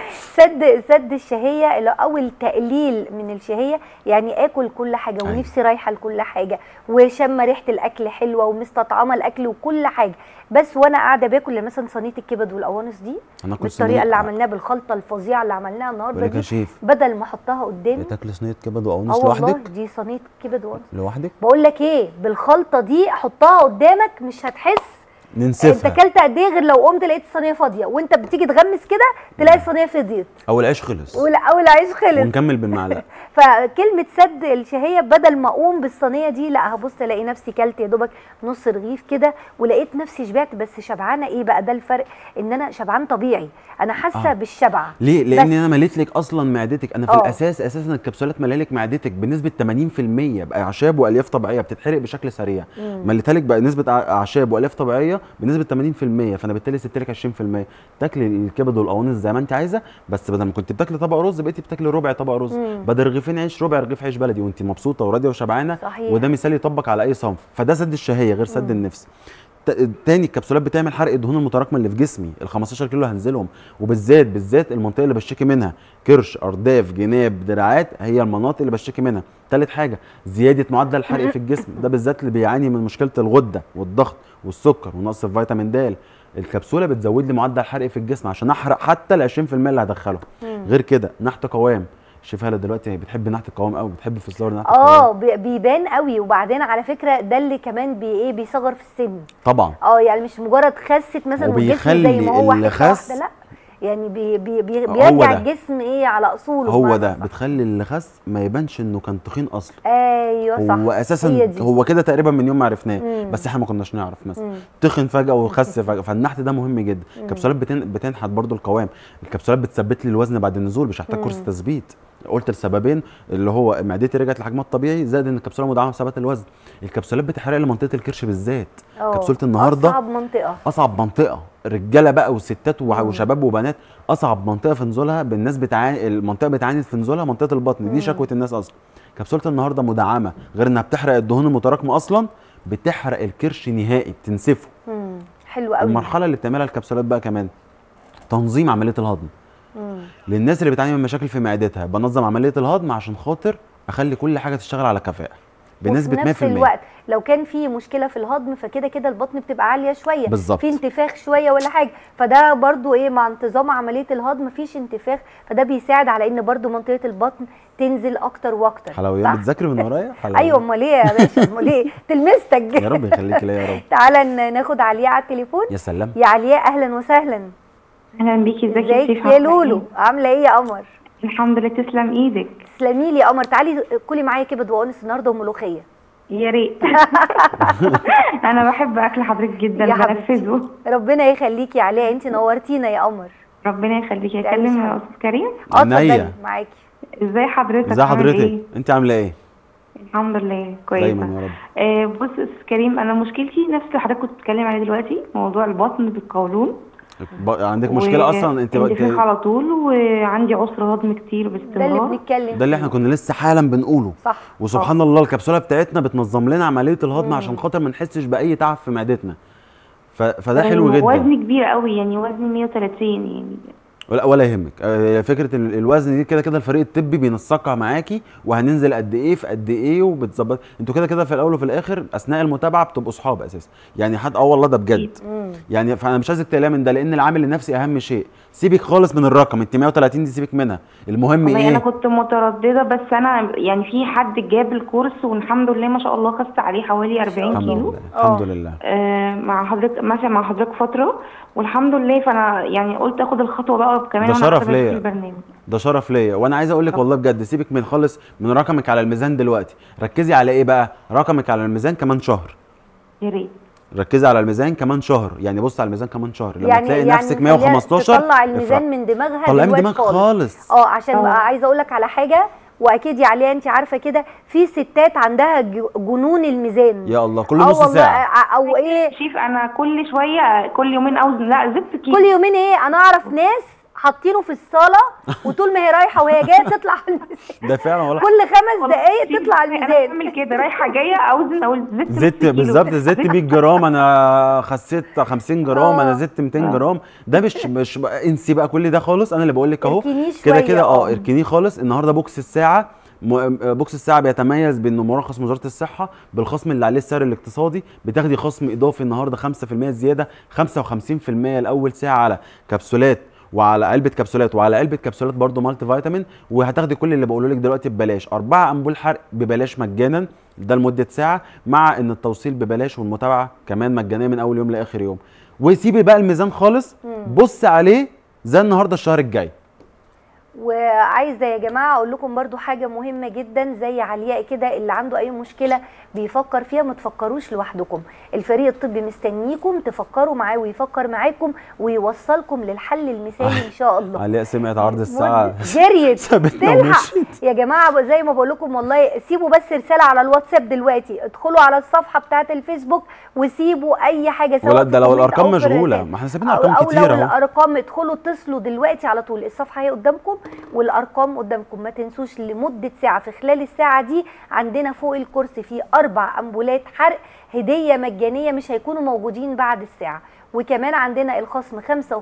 سد سد الشهيه اللي او التقليل من الشهيه يعني اكل كل حاجه أيوة. ونفسي رايحه لكل حاجه وشم ريحه الاكل حلوه ومستطعمه الاكل وكل حاجه بس وانا قاعده باكل مثلا صينيه الكبد والقوانص دي هناكل بالطريقه اللي صينية- عملناها بالخلطه الفظيعه اللي عملناها النهارده بقولك يا دي شيف بدل ما احطها قدامي تاكل صينيه كبد اه وقوانص والله لوحدك دي صينيه كبد وقوانص لوحدك بقول لك ايه بالخلطه دي حطها قدامك مش هتحس انت ننسفها اكلت قد ايه غير لو قمت لقيت الصينيه فاضيه وانت بتيجي تغمس كده تلاقي الصينيه فضيت او العيش خلص ولا- او العيش خلص ونكمل بالمعلقه فكلمه سد الشهيه بدل ما اقوم بالصينيه دي لا هبص الاقي نفسي كلت يا دوبك نص رغيف كده ولقيت نفسي شبعت بس شبعانه ايه بقى ده الفرق ان انا شبعان طبيعي انا حاسه آه. بالشبع ليه لان بس. انا مليت لك اصلا معدتك انا في آه. الاساس اساسا الكبسولات مليت لك معدتك بنسبه 80% باعشاب والياف طبيعيه بتتحرق بشكل سريع مليتها لك بنسبه أع- اعشاب والياف طبيعيه بنسبه 80% فانا بالتالي سبت لك 20% تاكلي الكبد والقوانص زي ما انت عايزه بس بدل ما كنت بتاكلي طبق رز بقيتي بتاكلي ربع طبق رز مم. بدل رغيفين عيش ربع رغيف عيش بلدي وانت مبسوطه وراضيه وشبعانه صحيح. وده مثال يطبق على اي صنف فده سد الشهيه غير سد النفس ت- تاني الكبسولات بتعمل حرق الدهون المتراكمه اللي في جسمي ال 15 كيلو هنزلهم وبالذات بالذات المنطقه اللي بشتكي منها كرش ارداف جناب دراعات هي المناطق اللي بشتكي منها تالت حاجه زياده معدل الحرق في الجسم ده بالذات اللي بيعاني من مشكله الغده والضغط والسكر ونقص الفيتامين د الكبسوله بتزود لي معدل الحرق في الجسم عشان احرق حتى ال 20% اللي هدخله غير كده نحت قوام شوف هلا دلوقتي بتحب ناحيه القوام قوي بتحب في الصور ناحيه اه القوام بي- بيبان قوي وبعدين على فكره ده اللي كمان بي ايه بيصغر في السن طبعا اه يعني مش مجرد خست مثلا والجسم زي وبيخلي ما هو اللي حته خس- واحده لا يعني بي بي بي هو بيرجع ده. الجسم ايه على اصوله هو بمعنى ده صح. بتخلي اللي خس ما يبانش انه كان تخين اصلا ايوه صح هو هي اساسا دي. هو كده تقريبا من يوم ما عرفناه مم. بس احنا ما كناش نعرف مثلا مم. تخن فجاه وخس فجاه فالنحت ده مهم جدا الكبسولات بتن... بتنحت برضو القوام الكبسولات بتثبت لي الوزن بعد النزول مش هحتاج كرسي تثبيت قلت السببين اللي هو معدتي رجعت لحجمها الطبيعي زائد ان الكبسوله مدعمه بثبات الوزن الكبسولات بتحرق لي منطقه الكرش بالذات اه. كبسوله النهارده اصعب منطقه اصعب منطقه رجاله بقى وستات وع- وشباب وبنات اصعب منطقه في نزولها بالناس بتعاني المنطقه بتعاني في نزولها منطقه البطن دي شكوى الناس اصلا كبسوله النهارده مدعمه غير انها بتحرق الدهون المتراكمه اصلا بتحرق الكرش نهائي بتنسفه مم. حلو قوي المرحله اللي بتعملها الكبسولات بقى كمان تنظيم عمليه الهضم مم. للناس اللي بتعاني من مشاكل في معدتها بنظم عمليه الهضم عشان خاطر اخلي كل حاجه تشتغل على كفاءه بنسبه 100% وفي نفس الوقت لو كان في مشكله في الهضم فكده كده البطن بتبقى عاليه شويه بالظبط. في انتفاخ شويه ولا حاجه فده برضو ايه مع انتظام عمليه الهضم مفيش انتفاخ فده بيساعد على ان برضو منطقه البطن تنزل اكتر واكتر حلويات صح؟ بتذاكري من ورايا حلويات. ايوه امال ايه يا باشا امال ايه تلمستك يا رب يخليكي ليا يا رب تعالى ن- ناخد علياء على التليفون يا سلام يا علياء اهلا وسهلا اهلا بيكي ازيك يا ازيك سيف يا لولو عامله ايه يا قمر الحمد لله تسلم ايدك تسلمي لي يا قمر تعالي كلي معايا كبد وانس النهارده وملوخيه يا ريت انا بحب اكل حضرتك جدا يا حبيبتي. بنفذه ربنا يخليكي يا علاء انت نورتينا يا قمر ربنا يخليكي تعيشي اكلم حبيبتي. يا استاذ كريم اه عينيا. اتفضلي معاكي ازاي حضرتك ازي عامل حضرتك ايه انت عامله ايه الحمد لله كويسه دايما يا رب آه بص يا استاذ كريم انا مشكلتي نفس اللي حضرتك كنت بتتكلم عليه دلوقتي موضوع البطن بالقولون ب- عندك مشكله اصلا انت انتفاخ انت- على طول وعندي عسر هضم كتير ده اللي باستمرار بنتكلم ده اللي احنا فيه. كنا لسه حالا بنقوله صح وسبحان الله الكبسوله بتاعتنا بتنظم لنا عمليه الهضم عشان خاطر ما نحسش باي تعب في معدتنا ف... فده حلو جدا وزني كبير قوي يعني وزني 130 يعني ولا, ولا يهمك آه، فكره ال- الوزن دي كده كده الفريق الطبي بينسقها معاكي وهننزل قد ايه في قد ايه وبتظبط انتوا كده كده في الاول وفي الاخر اثناء المتابعه بتبقوا اصحاب اساسا يعني حد اه والله ده بجد مم. يعني فانا مش عايزك تقلقي من ده لان العامل النفسي اهم شيء سيبك خالص من الرقم انت 130 دي سيبك منها المهم والله ايه انا كنت متردده بس انا يعني في حد جاب الكورس والحمد لله ما شاء الله خست عليه حوالي 40 الحمد كيلو لله الحمد لله آه مع حضرتك ماشيه مع حضرتك فتره والحمد لله فانا يعني قلت اخد الخطوه بقى كمان ده وأنا شرف حاطة ليا. في البرنامج ده شرف ليا وانا عايز اقول لك والله بجد سيبك من خالص من رقمك على الميزان دلوقتي ركزي على ايه بقى رقمك على الميزان كمان شهر يا ريت ركزي على الميزان كمان شهر يعني بص على الميزان كمان شهر لما يعني تلاقي يعني نفسك نخليها 115 تطلع الميزان افرح. من دماغها طلعي من دلوقتي دماغك خالص اه عشان اه. بقى عايزه اقول لك على حاجه واكيد يا عليا انت عارفه كده في ستات عندها ج- جنون الميزان يا الله كل اه نص والله ساعه ع- او ايه شيف انا كل شويه كل يومين اوزن لا زدت كيلو كل يومين ايه انا اعرف ناس حاطينه في الصاله وطول ما هي رايحه وهي جايه تطلع على الميزان ده فعلا ولا كل خمس والله دقايق شيف، تطلع على انا الميزان بعمل كده رايحه جايه اوزن اقول زدت نص زدت كيلو. بالظبط زدت 100 جرام انا خسيت 50 جرام انا اه. زدت 200 جرام ده مش مش انسي بقى كل ده خالص انا اللي بقول لك اهو اركنيه كده شوية، كده اه اه. اركنيه خالص النهارده بوكس الساعه م- بوكس الساعه بيتميز بانه مرخص من وزاره الصحه بالخصم اللي عليه السعر الاقتصادي بتاخدي خصم اضافي النهارده 5% زياده 55% لاول ساعه على كبسولات وعلى علبه كبسولات وعلى علبه كبسولات برضو مالتي فيتامين وهتاخدي كل اللي بقوله لك دلوقتي ببلاش أربعة أنبول حرق ببلاش مجانا ده لمده ساعه مع ان التوصيل ببلاش والمتابعه كمان مجانيه من اول يوم لاخر يوم وسيبي بقى الميزان خالص بص عليه زي النهارده الشهر الجاي وعايزه يا جماعه اقول لكم برضو حاجه مهمه جدا زي علياء كده اللي عنده اي مشكله بيفكر فيها ما تفكروش لوحدكم الفريق الطبي مستنيكم تفكروا معاه ويفكر معاكم ويوصلكم للحل المثالي ان شاء الله علياء سمعت عرض الساعه مد- جريت سابتنا تلحق ومشيت يا جماعه زي ما بقول لكم والله سيبوا بس رساله على الواتساب دلوقتي ادخلوا على الصفحه بتاعه الفيسبوك وسيبوا اي حاجه سواء ولا في ده لو كومنت الارقام أو في مشغوله الرسائل. ما احنا سايبين أو- ارقام او كتير لو اهو الارقام ادخلوا اتصلوا دلوقتي على طول الصفحه هي قدامكم والارقام قدامكم ما تنسوش لمده ساعه في خلال الساعه دي عندنا فوق الكرسي فيه اربع امبولات حرق هديه مجانيه مش هيكونوا موجودين بعد الساعه وكمان عندنا الخصم 55%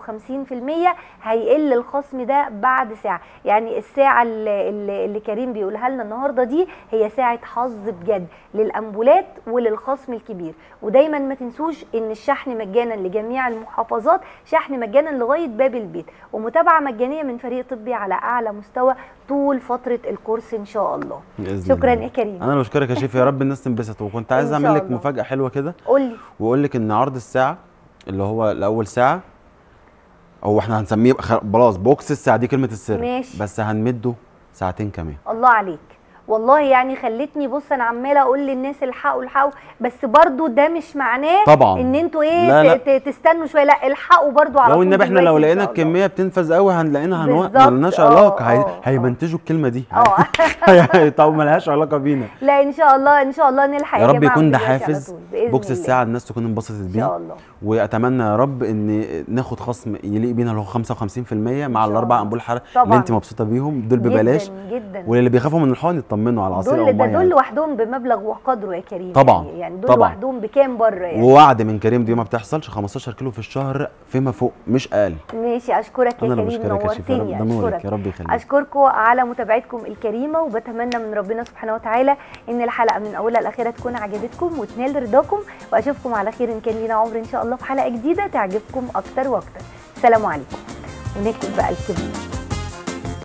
هيقل الخصم ده بعد ساعه يعني الساعه اللي, اللي اللي كريم بيقولها لنا النهارده دي هي ساعه حظ بجد للامبولات وللخصم الكبير ودايما ما تنسوش ان الشحن مجانا لجميع المحافظات شحن مجانا لغايه باب البيت ومتابعه مجانيه من فريق طبي على اعلى مستوى طول فتره الكورس ان شاء الله بإذن شكرا الله. يا كريم انا اللي بشكرك يا شيف يا رب الناس تنبسط وكنت عايز إن اعمل شاء لك الله. مفاجاه حلوه كده قول لي واقول لك ان عرض الساعه اللي هو لاول ساعه هو احنا هنسميه خ- خلاص بوكس الساعه دي كلمه السر ماشي. بس هنمده ساعتين كمان الله عليك والله يعني خلتني بص انا عماله اقول للناس الحقوا الحقوا بس برضو ده مش معناه طبعاً. ان انتوا ايه لا، لا. ت- ت- تستنوا شويه لا الحقوا برضو على لو طول النبي احنا لو دلوقتي إن لقينا شاء الله. الكميه بتنفذ قوي هنلاقينا هنوقف بالظبط. ملناش آه، علاقه هي... آه، آه. هيمنتجوا الكلمه دي اه طب ملهاش علاقه بينا لا ان شاء الله ان شاء الله نلحق يا رب جماعة يكون ده دلوقتي على حافز طول، بإذن بوكس الله. الساعه الناس تكون انبسطت ان بيه شاء الله واتمنى يا رب ان ناخد خصم يليق بينا اللي هو 55% مع شاء الاربع الله. امبول حرق طبعاً. اللي انت مبسوطه بيهم دول ببلاش جدا جدا واللي بيخافوا من الحقن يطمنوا على عصير او دول ده ميه دول يعني. لوحدهم بمبلغ وقدره يا كريم طبعاً، يعني, يعني دول طبعاً. لوحدهم بكام بره يعني ووعد من كريم دي ما بتحصلش 15 كيلو في الشهر فيما فوق مش اقل ماشي اشكرك يا انا اللي كريم بشكرك يا شيف يا رب نورتني ده نورك اشكرك يا رب يخليك اشكركم على متابعتكم الكريمه وبتمنى من ربنا سبحانه وتعالى ان الحلقه من اولها لاخرها تكون عجبتكم وتنال رضاكم واشوفكم على خير ان كان لينا عمر ان شاء الله في حلقه جديده تعجبكم اكتر واكتر سلام عليكم ونكتب بقى الكلمه